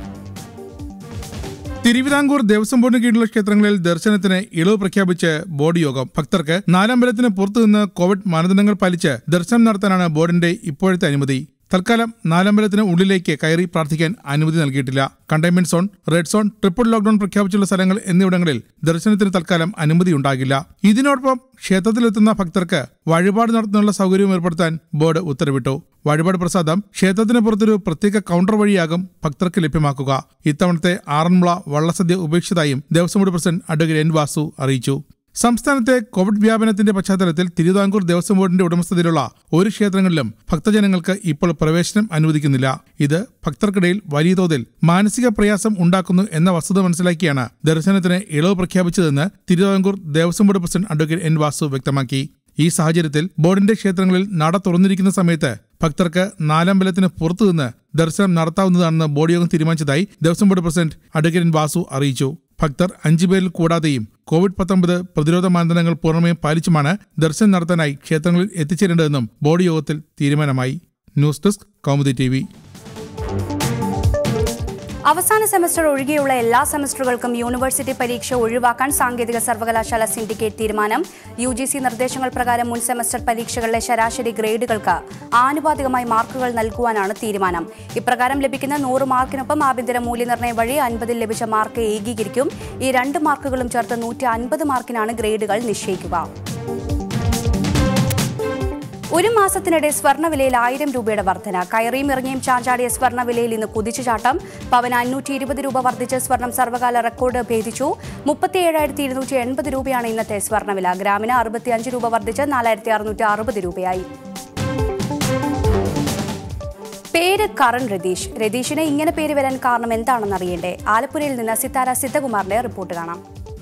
തിരുവിതാംകൂർ ദേവസ്വം ബോർഡിന് കീഴിലുള്ള ക്ഷേത്രങ്ങളിൽ ദർശനത്തിന് ഇളവ് പ്രഖ്യാപിച്ച് ബോർഡ് യോഗം ഭക്തർക്ക് നാലമ്പലത്തിന് പുറത്തുനിന്ന് കോവിഡ് മാനദണ്ഡങ്ങൾ പാലിച്ച് ദർശനം നടത്താനാണ് ബോർഡിന്റെ ഇപ്പോഴത്തെ അനുമതി തൽക്കാലം നാലമ്പലത്തിന് ഉള്ളിലേക്ക് കയറി പ്രാർത്ഥിക്കാൻ അനുമതി നൽകിയിട്ടില്ല containment zone red zone triple lockdown പ്രഖ്യാപിച്ചുള്ള സ്ഥലങ്ങൾ എന്നിവിടങ്ങളിൽ ദർശനത്തിന് തൽക്കാലം അനുമതി ഉണ്ടാകില്ല ഇതിനോടൊപ്പം ക്ഷേത്രത്തിലെത്തുന്ന ഭക്തർക്ക് വഴിപാട് നടത്തുന്നതിനുള്ള സൗകര്യവും ഏർപ്പെടുത്താൻ ബോർഡ് ഉത്തരവിട്ടു വഴിപാട് പ്രസാദം ക്ഷേത്രത്തിന് പുറത്തൊരു പ്രത്യേക കൗണ്ടർ വഴിയാകും ഭക്തർക്ക് ലഭ്യമാക്കുക ഇത്തവണത്തെ ആറന്മുള വള്ളസദ്യ ഉപേക്ഷിച്ചതായും Devaswom board president advocate N Vasu അറിയിച്ചു സംസ്ഥാനത്തെ കോവിഡ് വ്യാപനത്തിന്റെ പശ്ചാത്തലത്തിൽ തിരുവിതാംകൂർ ദേവസ്വം ബോർഡിന്റെ ഉടമസ്ഥതയിലുള്ള ഒരു ക്ഷേത്രങ്ങളിലും ഭക്തജനങ്ങൾക്ക് ഇപ്പോൾ പ്രവേശനം അനുവദിക്കുന്നില്ല ഇത് ഭക്തർക്കിടയിൽ വലിയ തോതിൽ മാനസിക പ്രയാസം ഉണ്ടാക്കുന്നു എന്ന വസ്തുത മനസ്സിലാക്കിയാണ് ദർശനത്തിന് ഇളവ് പ്രഖ്യാപിച്ചതെന്ന് Thiruvithamkoor Devaswom board president advocate N Vasu വ്യക്തമാക്കി ഈ സാഹചര്യത്തിൽ ബോർഡിന്റെ ക്ഷേത്രങ്ങളിൽ നട തുറന്നിരിക്കുന്ന സമയത്ത് ഭക്തർക്ക് നാലമ്പലത്തിന് പുറത്തുനിന്ന് ദർശനം നടത്താവുന്നതാണെന്ന് ബോർഡ് യോഗം തീരുമാനിച്ചതായി Devaswom board president advocate N Vasu അറിയിച്ചു ഭക്തർ അഞ്ചു പേരിൽ കൂടാതെയും കോവിഡ് പത്തൊമ്പത് പ്രതിരോധ മാനദണ്ഡങ്ങൾ പൂർണ്ണമായും പാലിച്ചുമാണ് ദർശനം നടത്താനായി ക്ഷേത്രങ്ങളിൽ എത്തിച്ചേരേണ്ടതെന്നും ബോർഡ് യോഗത്തിൽ തീരുമാനമായി ന്യൂസ് ഡെസ്ക് കൗമുദി ടി
അവസാന സെമസ്റ്റർ ഒഴികെയുള്ള എല്ലാ സെമസ്റ്ററുകൾക്കും യൂണിവേഴ്സിറ്റി പരീക്ഷ ഒഴിവാക്കാൻ സാങ്കേതിക സർവകലാശാല സിൻഡിക്കേറ്റ് തീരുമാനം യു ജി സി നിർദ്ദേശങ്ങൾ പ്രകാരം മുൻ സെമസ്റ്റർ പരീക്ഷകളിലെ ശരാശരി ഗ്രേഡുകൾക്ക് ആനുപാതികമായി മാർക്കുകൾ നൽകുവാനാണ് തീരുമാനം ഇപ്രകാരം ലഭിക്കുന്ന നൂറ് മാർക്കിനൊപ്പം ആഭ്യന്തര മൂല്യനിർണ്ണയം വഴി അൻപതിൽ ലഭിച്ച മാർക്ക് ഏകീകരിക്കും ഈ രണ്ട് മാർക്കുകളും ചേർത്ത് നൂറ്റി അൻപത് മാർക്കിനാണ് ഗ്രേഡുകൾ നിശ്ചയിക്കുക ഒരു മാസത്തിനിടെ സ്വർണ്ണവിലയിൽ ആയിരം രൂപയുടെ വർധന കയറിയും ഇറങ്ങിയും ചാഞ്ചാടിയ സ്വർണ്ണവിലയിൽ ഇന്ന് കുതിച്ചുചാട്ടം പവന് അഞ്ഞൂറ്റി ഇരുപത് രൂപ വർദ്ധിച്ച് സ്വർണം സർവകാല റെക്കോർഡ് ഭേദിച്ചു മുപ്പത്തി ഏഴായിരത്തി ഇരുന്നൂറ്റി എൺപത് രൂപയാണ് ഇന്നത്തെ സ്വർണ്ണവില ഗ്രാമിന് അറുപത്തിയഞ്ച് രൂപ വർദ്ധിച്ച് നാലായിരത്തി അറുന്നൂറ്റി അറുപത് രൂപയായി പേര് കരൺ രതീഷ് രതീഷിന് ഇങ്ങനെ പേര് വരാൻ കാരണം എന്താണെന്ന് അറിയണ്ടേ ആലപ്പുഴയിൽ നിന്ന് സിത്താര സിദ്ധകുമാറിന്റെ റിപ്പോർട്ട് കാണാം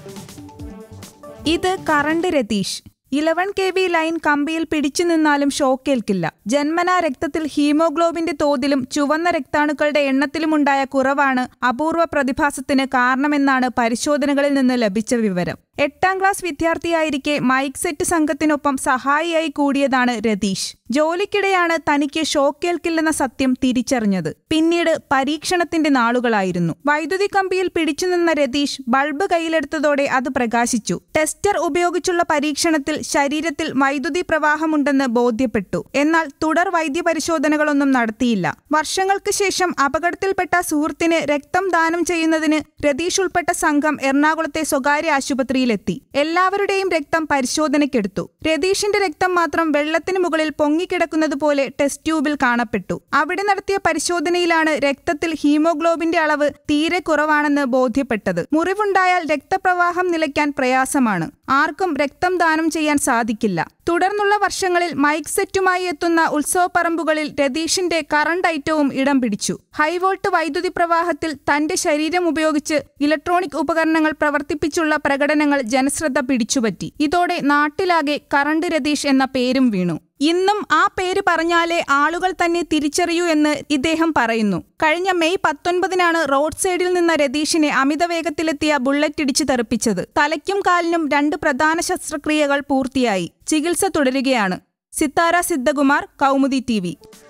ഇത് current Ratheesh eleven K V line കമ്പിയിൽ പിടിച്ചു നിന്നാലും ഷോക്കേൽക്കില്ല ജന്മനാ രക്തത്തിൽ ഹീമോഗ്ലോബിന്റെ തോതിലും ചുവന്ന രക്താണുക്കളുടെ എണ്ണത്തിലുമുണ്ടായ കുറവാണ് അപൂർവ പ്രതിഭാസത്തിന് കാരണമെന്നാണ് പരിശോധനകളിൽ നിന്ന് ലഭിച്ച വിവരം എട്ടാം ക്ലാസ് വിദ്യാർത്ഥിയായിരിക്കെ മൈക്ക് സെറ്റ് സംഘത്തിനൊപ്പം സഹായിയായി കൂടിയതാണ് രതീഷ് ജോലിക്കിടെയാണ് തനിക്ക് ഷോക്കേൽക്കില്ലെന്ന സത്യം തിരിച്ചറിഞ്ഞത് പിന്നീട് പരീക്ഷണത്തിന്റെ നാളുകളായിരുന്നു വൈദ്യുതി കമ്പിയിൽ പിടിച്ചുനിന്ന രതീഷ് ബൾബ് കയ്യിലെടുത്തതോടെ അത് പ്രകാശിച്ചു ടെസ്റ്റർ ഉപയോഗിച്ചുള്ള പരീക്ഷണത്തിൽ ശരീരത്തിൽ വൈദ്യുതി പ്രവാഹമുണ്ടെന്ന് ബോധ്യപ്പെട്ടു എന്നാൽ തുടർ വൈദ്യപരിശോധനകളൊന്നും നടത്തിയില്ല വർഷങ്ങൾക്ക് ശേഷം അപകടത്തിൽപ്പെട്ട സുഹൃത്തിന് രക്തം ദാനം ചെയ്യുന്നതിന് രതീഷ് ഉൾപ്പെട്ട സംഘം എറണാകുളത്തെ സ്വകാര്യ ആശുപത്രിയിലെത്തി എല്ലാവരുടെയും രക്തം പരിശോധനയ്ക്കെടുത്തു രതീഷിന്റെ രക്തം മാത്രം വെള്ളത്തിന് മുകളിൽ പൊങ്ങിക്കിടക്കുന്നത് പോലെ ടെസ്റ്റ് ട്യൂബിൽ കാണപ്പെട്ടു അവിടെ നടത്തിയ പരിശോധനയിലാണ് രക്തത്തിൽ ഹീമോഗ്ലോബിന്റെ അളവ് തീരെ കുറവാണെന്ന് ബോധ്യപ്പെട്ടത് മുറിവുണ്ടായാൽ രക്തപ്രവാഹം നിലയ്ക്കാൻ പ്രയാസമാണ് ആർക്കും രക്തം ദാനം ചെയ്യാൻ സാധിക്കില്ല തുടർന്നുള്ള വർഷങ്ങളിൽ മൈക്ക് സെറ്റുമായി എത്തുന്ന ഉത്സവപ്പറമ്പുകളിൽ രതീഷിന്റെ കറണ്ട് ഐറ്റവും ഇടം പിടിച്ചു ഹൈവോൾട്ട് വൈദ്യുതി പ്രവാഹത്തിൽ തന്റെ ശരീരം ഉപയോഗിച്ച് ഇലക്ട്രോണിക് ഉപകരണങ്ങൾ പ്രവർത്തിപ്പിച്ചുള്ള പ്രകടനങ്ങൾ ജനശ്രദ്ധ പിടിച്ചുപറ്റി ഇതോടെ നാട്ടിലാകെ കറണ്ട് രതീഷ് എന്ന പേരും വീണു ഇന്നും ആ പേര് പറഞ്ഞാലേ ആളുകൾ തന്നെ തിരിച്ചറിയൂ എന്ന് ഇദ്ദേഹം പറയുന്നു കഴിഞ്ഞ മെയ് പത്തൊൻപതിനാണ് റോഡ് സൈഡിൽ നിന്ന രതീഷിനെ അമിത വേഗത്തിലെത്തിയ ബുള്ളറ്റ് ഇടിച്ചു തെറിപ്പിച്ചത് തലയ്ക്കും കാലിനും രണ്ട് പ്രധാന ശസ്ത്രക്രിയകൾ പൂർത്തിയായി ചികിത്സ തുടരുകയാണ് സിത്താര സിദ്ധകുമാർ കൗമുദി ടി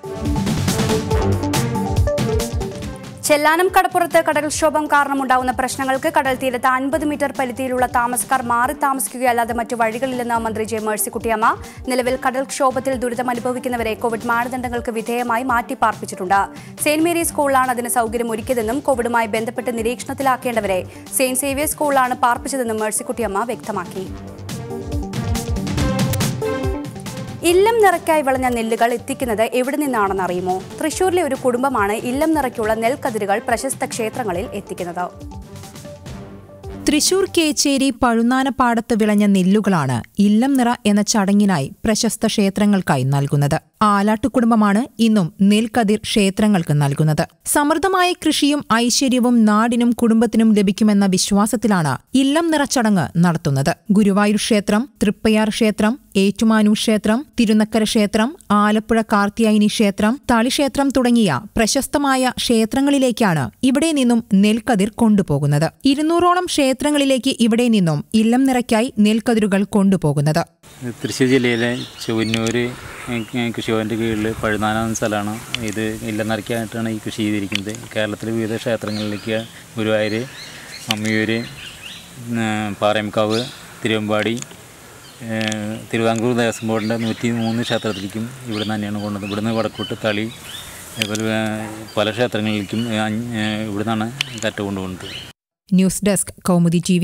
ചെല്ലാനം കടപ്പുറത്ത് കടൽക്ഷോഭം കാരണമുണ്ടാവുന്ന പ്രശ്നങ്ങൾക്ക് കടൽ തീരത്ത് അൻപത് മീറ്റർ പരിധിയിലുള്ള താമസക്കാർ മാറി താമസിക്കുകയല്ലാതെ മറ്റു വഴികളില്ലെന്ന് മന്ത്രി ജെ മേഴ്സിക്കുട്ടിയമ്മ നിലവിൽ കടൽക്ഷോഭത്തിൽ ദുരിതം അനുഭവിക്കുന്നവരെ കോവിഡ് മാനദണ്ഡങ്ങൾക്ക് വിധേയമായി മാറ്റി പാർപ്പിച്ചിട്ടുണ്ട് സെയിന്റ് മേരീസ് സ്കൂളിലാണ് അതിന് സൗകര്യം ഒരുക്കിയതെന്നും കോവിഡുമായി ബന്ധപ്പെട്ട് നിരീക്ഷണത്തിലാക്കേണ്ടവരെ സെയിന്റ് സേവിയർ സ്കൂളിലാണ് പാർപ്പിച്ചതെന്നും മേഴ്സിക്കുട്ടിയമ്മ വ്യക്തമാക്കി ഇല്ലം നിറയ്ക്കായി വിളഞ്ഞ നെല്ലുകൾ എത്തിക്കുന്നത് എവിടെ നിന്നാണെന്ന് അറിയുമോ തൃശൂരിലെ ഒരു കുടുംബമാണ് ഇല്ലം നിറയ്ക്കുള്ള നെൽക്കതിരുകൾ പ്രശസ്ത ക്ഷേത്രങ്ങളിൽ എത്തിക്കുന്നത്
തൃശൂർ കേച്ചേരി പഴുന്നാനപ്പാടത്ത് വിളഞ്ഞ നെല്ലുകളാണ് ഇല്ലം നിറ എന്ന ചടങ്ങിനായി പ്രശസ്ത ക്ഷേത്രങ്ങൾക്കായി നൽകുന്നത് ആലാട്ടുകുടുംബമാണ് ഇന്നും നെൽക്കതിർ ക്ഷേത്രങ്ങൾക്ക് നൽകുന്നത് സമൃദ്ധമായ കൃഷിയും ഐശ്വര്യവും നാടിനും കുടുംബത്തിനും ലഭിക്കുമെന്ന വിശ്വാസത്തിലാണ് ഇല്ലം നിറ ചടങ്ങ് നടത്തുന്നത് ഗുരുവായൂർ ക്ഷേത്രം തൃപ്പയാർ ക്ഷേത്രം ഏറ്റുമാനൂർ ക്ഷേത്രം തിരുനക്കര ക്ഷേത്രം ആലപ്പുഴ കാർത്തിയായിനി ക്ഷേത്രം തളിക്ഷേത്രം തുടങ്ങിയ പ്രശസ്തമായ ക്ഷേത്രങ്ങളിലേക്കാണ് ഇവിടെ നിന്നും നെൽക്കതിർ കൊണ്ടുപോകുന്നത് ഇരുന്നൂറോളം ക്ഷേത്രങ്ങളിലേക്ക് ഇവിടെ നിന്നും ഇല്ലം നിറയ്ക്കായി നെൽക്കതിരുകൾ കൊണ്ടുപോകുന്നത്
തൃശ്ശൂർ ജില്ലയിലെ ചുവന്നൂർ കൃഷിഭവൻ്റെ കീഴിൽ പഴുനാന എന്ന സ്ഥലമാണ് ഇത് ഇല്ലനറയ്ക്കായിട്ടാണ് ഈ കൃഷി ചെയ്തിരിക്കുന്നത് കേരളത്തിലെ വിവിധ ക്ഷേത്രങ്ങളിലേക്ക് ഗുരുവായൂർ അമ്മിയൂർ പാറയംകാവ് തിരുവമ്പാടി ഏഹ് തിരുവിതാംകൂർ ദേവസ്വം ബോർഡിൻ്റെ നൂറ്റി മൂന്ന് ക്ഷേത്രത്തിലേക്കും ഇവിടെ നിന്ന് തന്നെയാണ് കൊണ്ടുവന്നത് ഇവിടുന്ന് വടക്കോട്ട് തളി അതുപോലെ ഏഹ് പല ക്ഷേത്രങ്ങളിലേക്കും ഏഹ് അഞ്ച് ഏഹ് ഇവിടെ നിന്നാണ് കറ്റ കൊണ്ടുപോകുന്നത്
ന്യൂസ് ഡെസ്ക് കൗമുദി ടി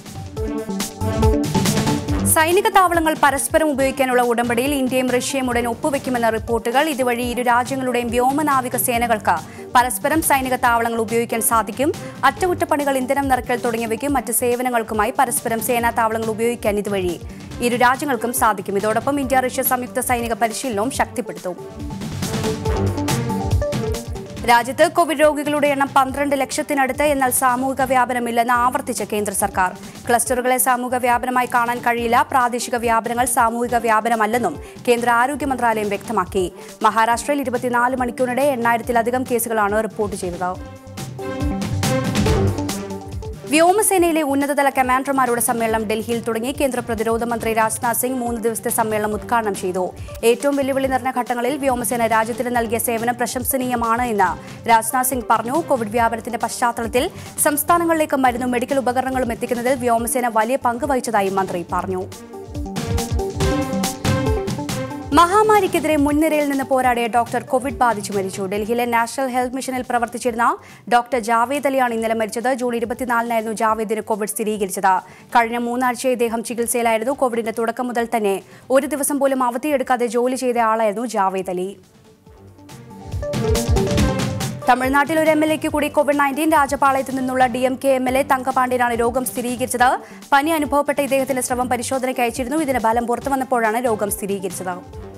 സൈനിക താവളങ്ങൾ പരസ്പരം ഉപയോഗിക്കാനുള്ള ഉടമ്പടിയിൽ ഇന്ത്യയും റഷ്യയും ഉടൻ ഒപ്പുവെക്കുമെന്ന റിപ്പോർട്ടുകൾ ഇതുവഴി ഇരു രാജ്യങ്ങളുടെയും വ്യോമനാവിക സേനകൾക്ക് പരസ്പരം സൈനിക താവളങ്ങൾ ഉപയോഗിക്കാൻ സാധിക്കും അറ്റകുറ്റപ്പണികൾ ഇന്ധനം നിറയ്ക്കൽ തുടങ്ങിയവയ്ക്കും മറ്റ് സേവനങ്ങൾക്കുമായി പരസ്പരം സേനാ താവളങ്ങൾ ഉപയോഗിക്കാൻ ഇതുവഴി ഇരു രാജ്യങ്ങൾക്കും സാധിക്കും ഇതോടൊപ്പം ഇന്ത്യ റഷ്യ സംയുക്ത സൈനിക പരിശീലനവും ശക്തിപ്പെടുത്തും രാജ്യത്ത് കോവിഡ് രോഗികളുടെ എണ്ണം പന്ത്രണ്ട് ലക്ഷത്തിനടുത്ത് എന്നാൽ സാമൂഹിക വ്യാപനമില്ലെന്ന് ആവർത്തിച്ച കേന്ദ്ര സർക്കാർ ക്ലസ്റ്ററുകളെ സാമൂഹിക വ്യാപനമായി കാണാൻ കഴിയില്ല പ്രാദേശിക വ്യാപനങ്ങൾ സാമൂഹിക വ്യാപനമല്ലെന്നും കേന്ദ്ര ആരോഗ്യ മന്ത്രാലയം വ്യക്തമാക്കി മഹാരാഷ്ട്രയിൽ ഇരുപത്തിനാല് മണിക്കൂറിനിടെ എണ്ണായിരത്തിലധികം കേസുകളാണ് റിപ്പോർട്ട് ചെയ്തത് വ്യോമസേനയിലെ ഉന്നതതല കമാൻഡർമാരുടെ സമ്മേളനം ഡൽഹിയിൽ തുടങ്ങി കേന്ദ്ര പ്രതിരോധ മന്ത്രി രാജ്നാഥ് സിംഗ് മൂന്ന് ദിവസത്തെ സമ്മേളനം ഉദ്ഘാടനം ചെയ്തു ഏറ്റവും വെല്ലുവിളി നിറഞ്ഞ ഘട്ടങ്ങളിൽ വ്യോമസേന രാജ്യത്തിന് നൽകിയ സേവനം പ്രശംസനീയമാണ് എന്ന് രാജ്നാഥ് സിംഗ് പറഞ്ഞു കോവിഡ് വ്യാപനത്തിന്റെ പശ്ചാത്തലത്തിൽ സംസ്ഥാനങ്ങളിലേക്ക് മരുന്നും മെഡിക്കൽ ഉപകരണങ്ങളും എത്തിക്കുന്നതിൽ വ്യോമസേന വലിയ പങ്ക് വഹിച്ചതായി മന്ത്രി പറഞ്ഞു മഹാമാരിക്കെതിരെ മുൻനിരയിൽ നിന്ന് പോരാടിയ ഡോക്ടർ കോവിഡ് ബാധിച്ചു മരിച്ചു ഡൽഹിയിലെ നാഷണൽ ഹെൽത്ത് മിഷനിൽ പ്രവർത്തിച്ചിരുന്ന ഡോക്ടർ ജാവേദ് അലിയാണ് ഇന്നലെ മരിച്ചത് ജൂൺ ഇരുപത്തിനാലിനായിരുന്നു ജാവേദിന് കോവിഡ് സ്ഥിരീകരിച്ചത് കഴിഞ്ഞ മൂന്നാഴ്ച ഇദ്ദേഹം ചികിത്സയിലായിരുന്നു കോവിഡിന്റെ തുടക്കം മുതൽ തന്നെ ഒരു ദിവസം പോലും അവധിയെടുക്കാതെ ജോലി ചെയ്ത ആളായിരുന്നു ജാവേദ് അലി തമിഴ്നാട്ടിൽ ഒരു എം എൽ എക്ക് കൂടി കോവിഡ് നയൻറ്റീൻ രാജപാളയത്തിൽ നിന്നുള്ള D M K M L A തങ്കപാണ്ഡ്യനാണ് രോഗം സ്ഥിരീകരിച്ചത് പനി അനുഭവപ്പെട്ട ഇദ്ദേഹത്തിന്റെ സ്രവം പരിശോധനയ്ക്ക് അയച്ചിരുന്നു ഇതിന് ഫലം പുറത്തു വന്നപ്പോഴാണ് രോഗം സ്ഥിരീകരിച്ചത്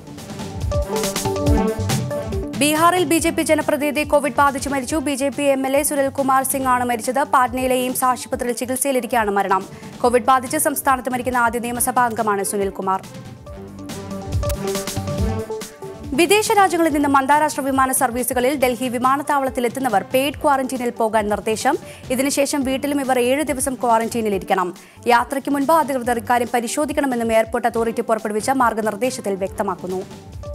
ബീഹാറിൽ ബി ജെ പി ജനപ്രതിനിധി കോവിഡ് ബാധിച്ച് മരിച്ചു B J P M L A Sunilkumar Singh ആണ് മരിച്ചത് പാട്നയിലെ എയിംസ് ആശുപത്രിയിൽ ചികിത്സയിലിരിക്കെയാണ് മരണം കോവിഡ് ബാധിച്ച് സംസ്ഥാനത്ത് മരിക്കുന്ന ആദ്യ നിയമസഭാ അംഗമാണ് സുനിൽകുമാർ വിദേശ രാജ്യങ്ങളിൽ നിന്നും അന്താരാഷ്ട്ര വിമാന സർവീസുകളിൽ ഡൽഹി വിമാനത്താവളത്തിൽ എത്തുന്നവർ പെയ്ഡ് ക്വാറന്റീനിൽ പോകാൻ നിർദ്ദേശം ഇതിനുശേഷം വീട്ടിലും ഇവർ ഏഴ് ദിവസം ക്വാറന്റീനിലിരിക്കണം യാത്രയ്ക്ക് മുൻപ് അധികൃതർ ഇക്കാര്യം പരിശോധിക്കണമെന്നും എയർപോർട്ട് അതോറിറ്റി പുറപ്പെടുവിച്ച മാർഗനിർദ്ദേശത്തിൽ വ്യക്തമാക്കുന്നു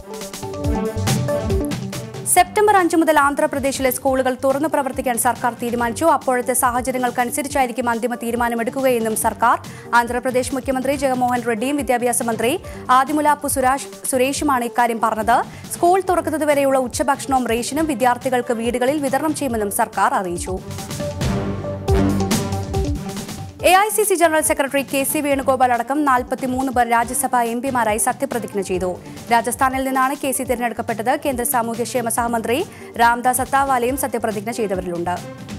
സെപ്റ്റംബർ അഞ്ച് മുതൽ ആന്ധ്രാപ്രദേശിലെ സ്കൂളുകൾ തുറന്നു പ്രവർത്തിക്കാൻ സർക്കാർ തീരുമാനിച്ചു അപ്പോഴത്തെ സാഹചര്യങ്ങൾക്കനുസരിച്ചായിരിക്കും അന്തിമ തീരുമാനമെടുക്കുകയെന്നും സർക്കാർ ആന്ധ്രാപ്രദേശ് മുഖ്യമന്ത്രി ജഗൻമോഹൻ റെഡ്ഡിയും വിദ്യാഭ്യാസ മന്ത്രി ആദിമുലാപ്പു സുരാഷ് സുരേഷുമാണ് ഇക്കാര്യം പറഞ്ഞത് സ്കൂൾ തുറക്കുന്നതുവരെയുള്ള ഉച്ചഭക്ഷണവും റേഷനും വിദ്യാർത്ഥികൾക്ക് വീടുകളിൽ വിതരണം ചെയ്യുമെന്നും സർക്കാർ അറിയിച്ചു A I C C general secretary K C Venugopal അടക്കം നാൽപ്പത്തിമൂന്ന് പേർ രാജ്യസഭാ എം പിമാരായി സത്യപ്രതിജ്ഞ ചെയ്തു രാജസ്ഥാനിൽ നിന്നാണ് കെ സി തിരഞ്ഞെടുക്കപ്പെട്ടത് കേന്ദ്ര സാമൂഹ്യക്ഷേമ സഹമന്ത്രി രാംദാസ് അത്താവാലയും സത്യപ്രതിജ്ഞ ചെയ്തവരിലുണ്ട്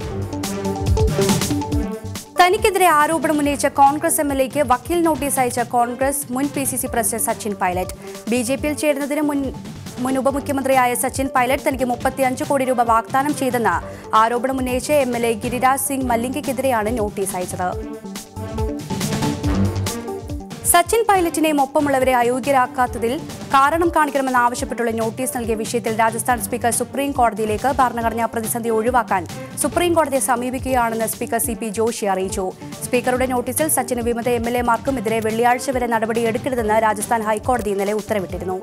തനിക്കെതിരെ ആരോപണം ഉന്നയിച്ച കോൺഗ്രസ് എം എൽ എക്ക് വക്കീൽ നോട്ടീസ് അയച്ച കോൺഗ്രസ് മുൻ P C C president Sachin Pilot B J പിയിൽ ചേരുന്നതിന് മുൻ മുൻ ഉപമുഖ്യമന്ത്രിയായ സച്ചിൻ പൈലറ്റ് തനിക്ക് മുപ്പത്തിയഞ്ച് കോടി രൂപ വാഗ്ദാനം ചെയ്തെന്ന് ആരോപണം ഉന്നയിച്ച് M L A Giriraj Singh മല്ലിംഗയ്ക്കെതിരെയാണ് നോട്ടീസ് അയച്ചത് സച്ചിൻ പൈലറ്റിനെയും ഒപ്പമുള്ളവരെ അയോഗ്യരാക്കാത്തതിൽ കാരണം കാണിക്കണമെന്ന് ആവശ്യപ്പെട്ടുള്ള നോട്ടീസ് നൽകിയ വിഷയത്തിൽ രാജസ്ഥാൻ സ്പീക്കർ സുപ്രീം കോടതിയിലേക്ക് ഭരണഘടനാ പ്രതിസന്ധി ഒഴിവാക്കാൻ സുപ്രീം കോടതിയെ സമീപിക്കുകയാണെന്ന് സ്പീക്കർ സി പി ജോഷി അറിയിച്ചു സ്പീക്കറുടെ നോട്ടീസിൽ സച്ചിന് വിമത എം എൽ എമാർക്കും എതിരെ വെള്ളിയാഴ്ച വരെ നടപടിയെടുക്കരുതെന്ന് രാജസ്ഥാൻ ഹൈക്കോടതി ഇന്നലെ ഉത്തരവിട്ടിരുന്നു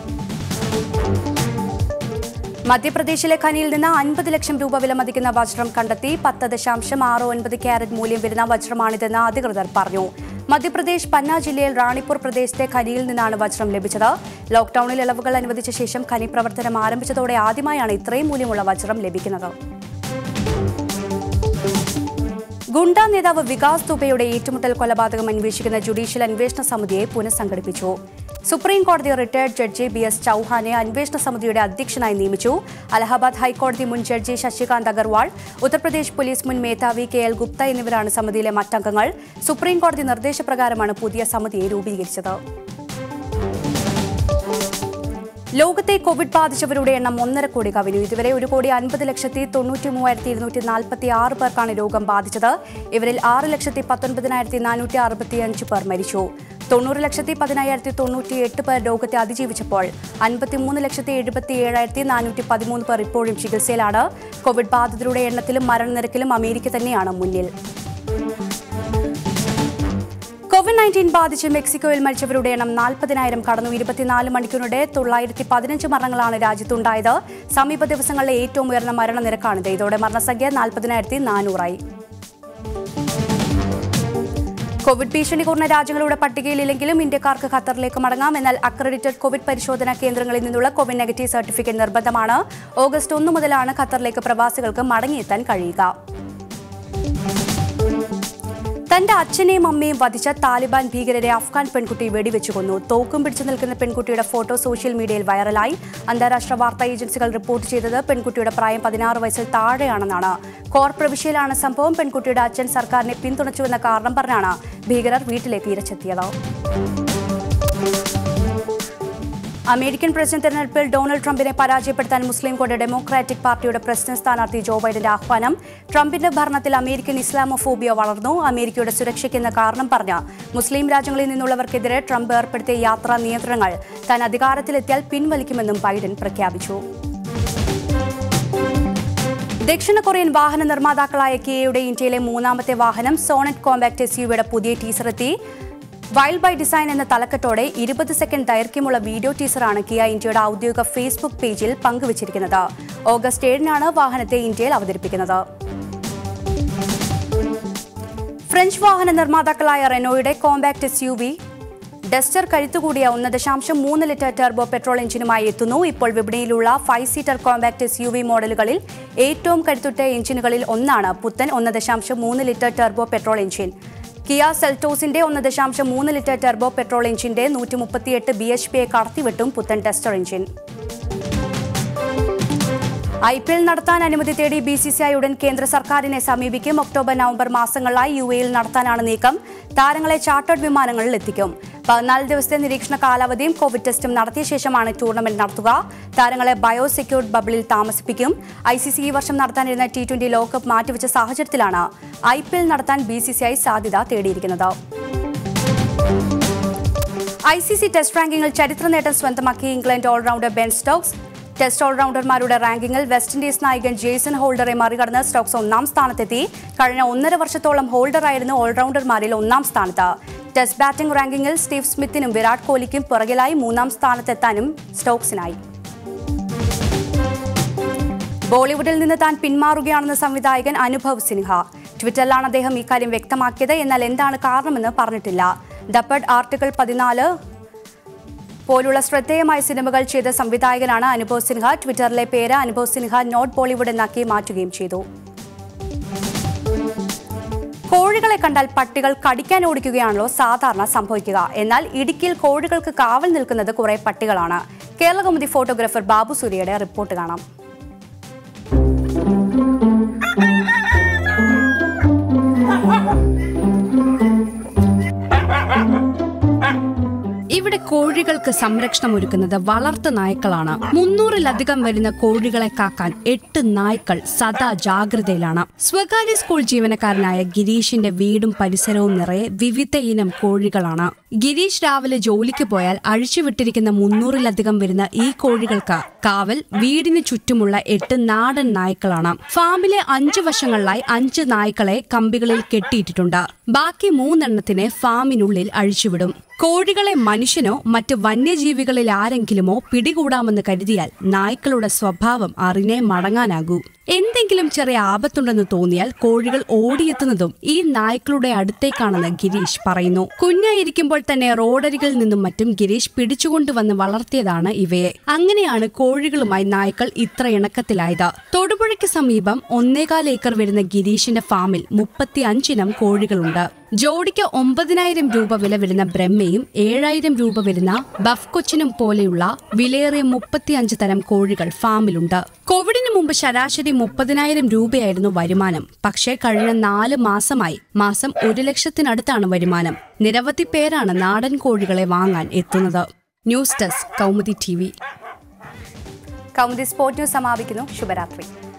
മധ്യപ്രദേശിലെ ഖനിയിൽ നിന്ന് അൻപത് ലക്ഷം രൂപ വില മതിക്കുന്ന വജ്രം കണ്ടെത്തി പത്ത് ദശാംശം ആറ് ഒൻപത് ക്യാരറ്റ് മൂല്യം വരുന്ന വജ്രമാണിതെന്ന് അധികൃതർ പറഞ്ഞു മധ്യപ്രദേശ് പന്ന ജില്ലയിൽ റാണിപ്പൂർ പ്രദേശത്തെ ഖനിയിൽ നിന്നാണ് വജ്രം ലഭിച്ചത് ലോക്ഡൌണിൽ ഇളവുകൾ അനുവദിച്ച ശേഷം ഖനി പ്രവർത്തനം ആരംഭിച്ചതോടെ ആദ്യമായാണ് ഇത്രയും മൂല്യമുള്ള വജ്രം ലഭിക്കുന്നത് ഗുണ്ട നേതാവ് വികാസ് ദുബെയുടെ ഏറ്റുമുട്ടൽ കൊലപാതകം അന്വേഷിക്കുന്ന ജുഡീഷ്യൽ അന്വേഷണ സമിതിയെ പുനഃസംഘടിപ്പിച്ചു സുപ്രീം കോടതി റിട്ടയർഡ് ജഡ്ജി ബി എസ് ചൌഹാനെ അന്വേഷണ സമിതിയുടെ അധ്യക്ഷനായി നിയമിച്ചു അലഹാബാദ് ഹൈക്കോടതി മുൻ ജഡ്ജി ശശികാന്ത് അഗർവാൾ ഉത്തർപ്രദേശ് പോലീസ് മുൻ മേധാവി കെ എൽ ഗുപ്ത എന്നിവരാണ് സമിതിയിലെ മറ്റംഗങ്ങൾ സുപ്രീം കോടതി നിർദ്ദേശപ്രകാരമാണ് പുതിയ സമിതിയെ രൂപീകരിച്ചത് ലോകത്തെ കോവിഡ് ബാധിച്ചവരുടെ എണ്ണം ഒന്നര കോടി കവിഞ്ഞു ഇതുവരെ ഒരു കോടി അൻപത് ലക്ഷത്തി തൊണ്ണൂറ്റി മൂവായിരത്തി ഇരുന്നൂറ്റി നാൽപ്പത്തി ആറ് പേർക്കാണ് രോഗം ബാധിച്ചത് ഇവരിൽ ആറ് ലക്ഷത്തി പത്തൊൻപതിനായിരത്തി നാനൂറ്റി അറുപത്തിയഞ്ച് പേർ മരിച്ചു തൊണ്ണൂറ് ലക്ഷത്തി പതിനായിരത്തി തൊണ്ണൂറ്റി എട്ട് പേർ രോഗത്തെ അതിജീവിച്ചപ്പോൾ അൻപത്തിമൂന്ന് ലക്ഷത്തി എഴുപത്തി ഏഴായിരത്തി നാനൂറ്റി പതിമൂന്ന് പേർ ഇപ്പോഴും ചികിത്സയിലാണ് കോവിഡ് ബാധിതരുടെ എണ്ണത്തിലും മരണനിരക്കിലും അമേരിക്ക തന്നെയാണ് മുന്നിൽ കോവിഡ് നയൻറ്റീൻ ബാധിച്ച് മെക്സിക്കോയിൽ മരിച്ചവരുടെ എണ്ണം നാൽപ്പതിനായിരം കടന്നു ഇരുപത്തിനാല് മണിക്കൂറിനിടെ തൊള്ളായിരത്തി പതിനഞ്ച് മരണങ്ങളാണ് രാജ്യത്തുണ്ടായത് സമീപ ദിവസങ്ങളിലെ ഏറ്റവും ഉയർന്ന മരണനിരക്കാണിത് ഇതോടെ മരണസംഖ്യ നാൽപ്പതിനായിരത്തി നാനൂറായി കോവിഡ് ഭീഷണി കുറഞ്ഞ രാജ്യങ്ങളുടെ പട്ടികയിലില്ലെങ്കിലും ഇന്ത്യക്കാർക്ക് ഖത്തറിലേക്ക് മടങ്ങാം എന്നാൽ അക്രഡിറ്റഡ് കോവിഡ് പരിശോധനാ കേന്ദ്രങ്ങളിൽ നിന്നുള്ള കോവിഡ് നെഗറ്റീവ് സർട്ടിഫിക്കറ്റ് നിർബന്ധമാണ് ഓഗസ്റ്റ് ഒന്ന് മുതലാണ് ഖത്തറിലേക്ക് പ്രവാസികൾക്ക് മടങ്ങിയെത്താൻ കഴിയുക തന്റെ അച്ഛനെയും അമ്മയും വധിച്ച താലിബാൻ ഭീകരരെ അഫ്ഗാൻ പെൺകുട്ടി വെടിവെച്ചു കൊന്നു തോക്കും പിടിച്ചു നിൽക്കുന്ന പെൺകുട്ടിയുടെ ഫോട്ടോ സോഷ്യൽ മീഡിയയിൽ വൈറലായി അന്താരാഷ്ട്ര വാർത്താ ഏജൻസികൾ റിപ്പോർട്ട് ചെയ്തത് പെൺകുട്ടിയുടെ പ്രായം പതിനാറ് വയസ്സിൽ താഴെയാണെന്നാണ് കോർ പ്രവിശ്യയിലാണ് സംഭവം പെൺകുട്ടിയുടെ അച്ഛൻ സർക്കാരിനെ പിന്തുണച്ചുവെന്ന കാരണം പറഞ്ഞാണ് ഭീകരർ വീട്ടിലേക്ക് ഇരച്ചെത്തിയത് അമേരിക്കൻ പ്രസിഡന്റ് തെരഞ്ഞെടുപ്പിൽ ഡൊണാൾഡ് ട്രംപിനെ പരാജയപ്പെടുത്താൻ മുസ്ലിം കോഡ് ഡെമോക്രാറ്റിക് പാർട്ടിയുടെ പ്രസിഡന്റ് സ്ഥാനാർത്ഥി ജോ ബൈഡന്റെ ആഹ്വാനം ട്രംപിന്റെ ഭരണത്തിൽ അമേരിക്കൻ ഇസ്ലാമോഫോബിയ വളർന്നു അമേരിക്കയുടെ സുരക്ഷയ്ക്കെന്ന കാരണം പറഞ്ഞ മുസ്ലിം രാജ്യങ്ങളിൽ നിന്നുള്ളവർക്കെതിരെ ട്രംപ് ഏർപ്പെടുത്തിയ യാത്രാ നിയന്ത്രണങ്ങൾ താൻ അധികാരത്തിലെത്തിയാൽ പിൻവലിക്കുമെന്നും ബൈഡൻ പ്രഖ്യാപിച്ചു ദക്ഷിണ കൊറിയൻ വാഹന നിർമ്മാതാക്കളായ കിയയുടെ ഇന്ത്യയിലെ മൂന്നാമത്തെ വാഹനം സോണറ്റ് കോമ്പാക്ട് എസ് യുടെ പുതിയ ടീസർ എത്തി വൈൽഡ് ബൈ ഡിസൈൻ എന്ന തലക്കെട്ടോടെ ഇരുപത് സെക്കൻഡ് ദൈർഘ്യമുള്ള വീഡിയോ ടീസറാണ് കിയ ഇന്ത്യയുടെ ഔദ്യോഗിക ഫേസ്ബുക്ക് പേജിൽ പങ്കുവച്ചിരിക്കുന്നത് ഓഗസ്റ്റ് ഏഴിനാണ് വാഹനത്തെ ഇന്ത്യയിൽ അവതരിപ്പിക്കുന്നത് ഫ്രഞ്ച് വാഹന നിർമ്മാതാക്കളായ റെനോയുടെ compact S U V Duster കരുത്തുകൂടിയ ഒന്ന് ദശാംശം മൂന്ന് ലിറ്റർ ടെർബോ പെട്രോൾ എഞ്ചിനുമായി എത്തുന്നു ഇപ്പോൾ വിപണിയിലുള്ള five seater compact S U V മോഡലുകളിൽ ഏറ്റവും കരുത്തുറ്റ എഞ്ചിനുകളിൽ ഒന്നാണ് പുത്തൻ ഒന്ന് ദശാംശം മൂന്ന് litre turbo petrol engine Kia സെൽറ്റോസിന്റെ ഒന്ന് ദശാംശം മൂന്ന് ലിറ്റർ ടെർബോ പെട്രോൾ എഞ്ചിന്റെ നൂറ്റി മുപ്പത്തിയെട്ട് ബി എച്ച് പിയെ കടത്തിവിട്ടും പുത്തൻ tester engine I P L നടത്താൻ അനുമതി തേടി ബി സി സി ഐ ഉടൻ കേന്ദ്ര സർക്കാരിനെ സമീപിക്കും ഒക്ടോബർ നവംബർ മാസങ്ങളിലായി യു എയിൽ നടത്താനാണ് നീക്കം താരങ്ങളെ ചാർട്ടേഡ് വിമാനങ്ങളിൽ എത്തിക്കും പതിനാല് ദിവസത്തെ നിരീക്ഷണ കാലാവധിയും കോവിഡ് ടെസ്റ്റും നടത്തിയ ശേഷമാണ് ടൂർണമെന്റ് നടത്തുക താരങ്ങളെ ബയോ സെക്യൂർഡ് ബബിളിൽ താമസിപ്പിക്കും ഐ സി സി ഈ വർഷം നടത്താനിരുന്ന ടി ട്വന്റി ലോകകപ്പ് മാറ്റിവെച്ച സാഹചര്യത്തിലാണ് ഐ പി എൽ നടത്താൻ ബി സി സി ഐ സാധ്യത തേടിയിരിക്കുന്നത് ഐ സി സി ടെസ്റ്റ് റാങ്കിങ്ങിൽ ചരിത്ര നേട്ടം സ്വന്തമാക്കി England allrounder Ben Stokes test ഓൾറൗണ്ടർമാരുടെ റാങ്കിങ്ങിൽ വെസ്റ്റ് ഇൻഡീസ് നായകൻ ജെയ്സൺ ഹോൾഡറെ മറികടന്ന് സ്റ്റോക്സ് ഒന്നാം സ്ഥാനത്തെത്തി കഴിഞ്ഞ ഒന്നര വർഷത്തോളം ഹോൾഡറായിരുന്നു ഓൾറൗണ്ടർമാരിൽ ഒന്നാം സ്ഥാനത്ത് ടെസ്റ്റ് ബാറ്റിംഗ് റാങ്കിങ്ങിൽ സ്റ്റീവ് സ്മിത്തിനും വിരാട് കോഹ്ലിക്കും പുറകിലായി മൂന്നാം സ്ഥാനത്തെത്താനും സ്റ്റോക്സിനായി ബോളിവുഡിൽ നിന്ന് താൻ പിന്മാറുകയാണെന്ന് സംവിധായകൻ അനുഭവ് സിൻഹ ട്വിറ്ററിലാണ് അദ്ദേഹം ഇക്കാര്യം വ്യക്തമാക്കിയത് എന്നാൽ എന്താണ് കാരണമെന്ന് പറഞ്ഞിട്ടില്ല ദപ്പഡ് ആർട്ടിക്കിൾ പതിനാല് പോലുള്ള ശ്രദ്ധേയമായ സിനിമകൾ ചെയ്ത സംവിധായകനാണ് അനുഭവ് സിൻഹ ട്വിറ്ററിലെ പേര് അനുഭവ് സിൻഹ നോട്ട് ബോളിവുഡ് എന്നാക്കി മാറ്റുകയും ചെയ്തു കോഴികളെ കണ്ടാൽ പട്ടികൾ കടിക്കാൻ ഓടിക്കുകയാണല്ലോ സാധാരണ സംഭവിക്കുക എന്നാൽ ഇടുക്കിയിൽ കോഴികൾക്ക് കാവൽ നിൽക്കുന്നത് കുറെ പട്ടികളാണ് കേരളകൗമുദി ഫോട്ടോഗ്രാഫർ ബാബു സൂര്യയുടെ റിപ്പോർട്ട് കാണാം ഇവിടെ കോഴികൾക്ക് സംരക്ഷണം ഒരുക്കുന്നത് വളർത്തു നായ്ക്കളാണ് മുന്നൂറിലധികം വരുന്ന കോഴികളെ കാക്കാൻ എട്ട് നായ്ക്കൾ സദാ ജാഗ്രതയിലാണ് സ്വകാര്യ സ്കൂൾ ജീവനക്കാരനായ ഗിരീഷിന്റെ വീടും പരിസരവും നിറയെ വിവിധ ഇനം കോഴികളാണ് ഗിരീഷ് രാവിലെ ജോലിക്ക് പോയാൽ അഴിച്ചുവിട്ടിരിക്കുന്ന മുന്നൂറിലധികം വരുന്ന ഈ കോഴികൾക്ക് കാവൽ വീടിന് ചുറ്റുമുള്ള എട്ട് നാടൻ നായ്ക്കളാണ് ഫാമിലെ അഞ്ചു വശങ്ങളിലായി അഞ്ച് നായ്ക്കളെ കമ്പികളിൽ കെട്ടിയിട്ടിട്ടുണ്ട് ബാക്കി മൂന്നെണ്ണത്തിനെ ഫാമിനുള്ളിൽ അഴിച്ചുവിടും കോഴികളെ മനുഷ്യനോ മറ്റ് വന്യജീവികളിൽ ആരെങ്കിലുമോ പിടികൂടാമെന്ന് കരുതിയാൽ നായ്ക്കളുടെ സ്വഭാവം അറിഞ്ഞേ മടങ്ങാനാകൂ എന്തെങ്കിലും ചെറിയ ആപത്തുണ്ടെന്ന് തോന്നിയാൽ കോഴികൾ ഓടിയെത്തുന്നതും ഈ നായ്ക്കളുടെ അടുത്തേക്കാണെന്ന് ഗിരീഷ് പറയുന്നു കുഞ്ഞായിരിക്കുമ്പോൾ തന്നെ റോഡരികളിൽ നിന്നും മറ്റും ഗിരീഷ് പിടിച്ചുകൊണ്ടുവന്ന് വളർത്തിയതാണ് ഇവയെ അങ്ങനെയാണ് കോഴികളുമായി നായ്ക്കൾ ഇത്ര ഇണക്കത്തിലായത് തൊടുപുഴയ്ക്ക് സമീപം ഒന്നേകാൽ ഏക്കർ വരുന്ന ഗിരീഷിന്റെ ഫാമിൽ മുപ്പത്തി അഞ്ചിനം കോഴികളുണ്ട് ജോഡിക്ക് ഒമ്പതിനായിരം രൂപ വില വരുന്ന ബ്രഹ്മയും ഏഴായിരം രൂപ വരുന്ന ബഫ് കൊച്ചിനും പോലെയുള്ള വിലയേറിയ മുപ്പത്തിയഞ്ച് തരം കോഴികൾ ഫാമിലുണ്ട് കോവിഡിന് മുമ്പ് ശരാശരി മുപ്പതിനായിരം രൂപയായിരുന്നു വരുമാനം പക്ഷേ കഴിഞ്ഞ നാല് മാസമായി മാസം ഒരു ലക്ഷത്തിനടുത്താണ് വരുമാനം നിരവധി പേരാണ് നാടൻ കോഴികളെ വാങ്ങാൻ എത്തുന്നത് news desk Kaumudi T V Kaumudi sport news സമാപിക്കുന്നു ശുഭരാത്രി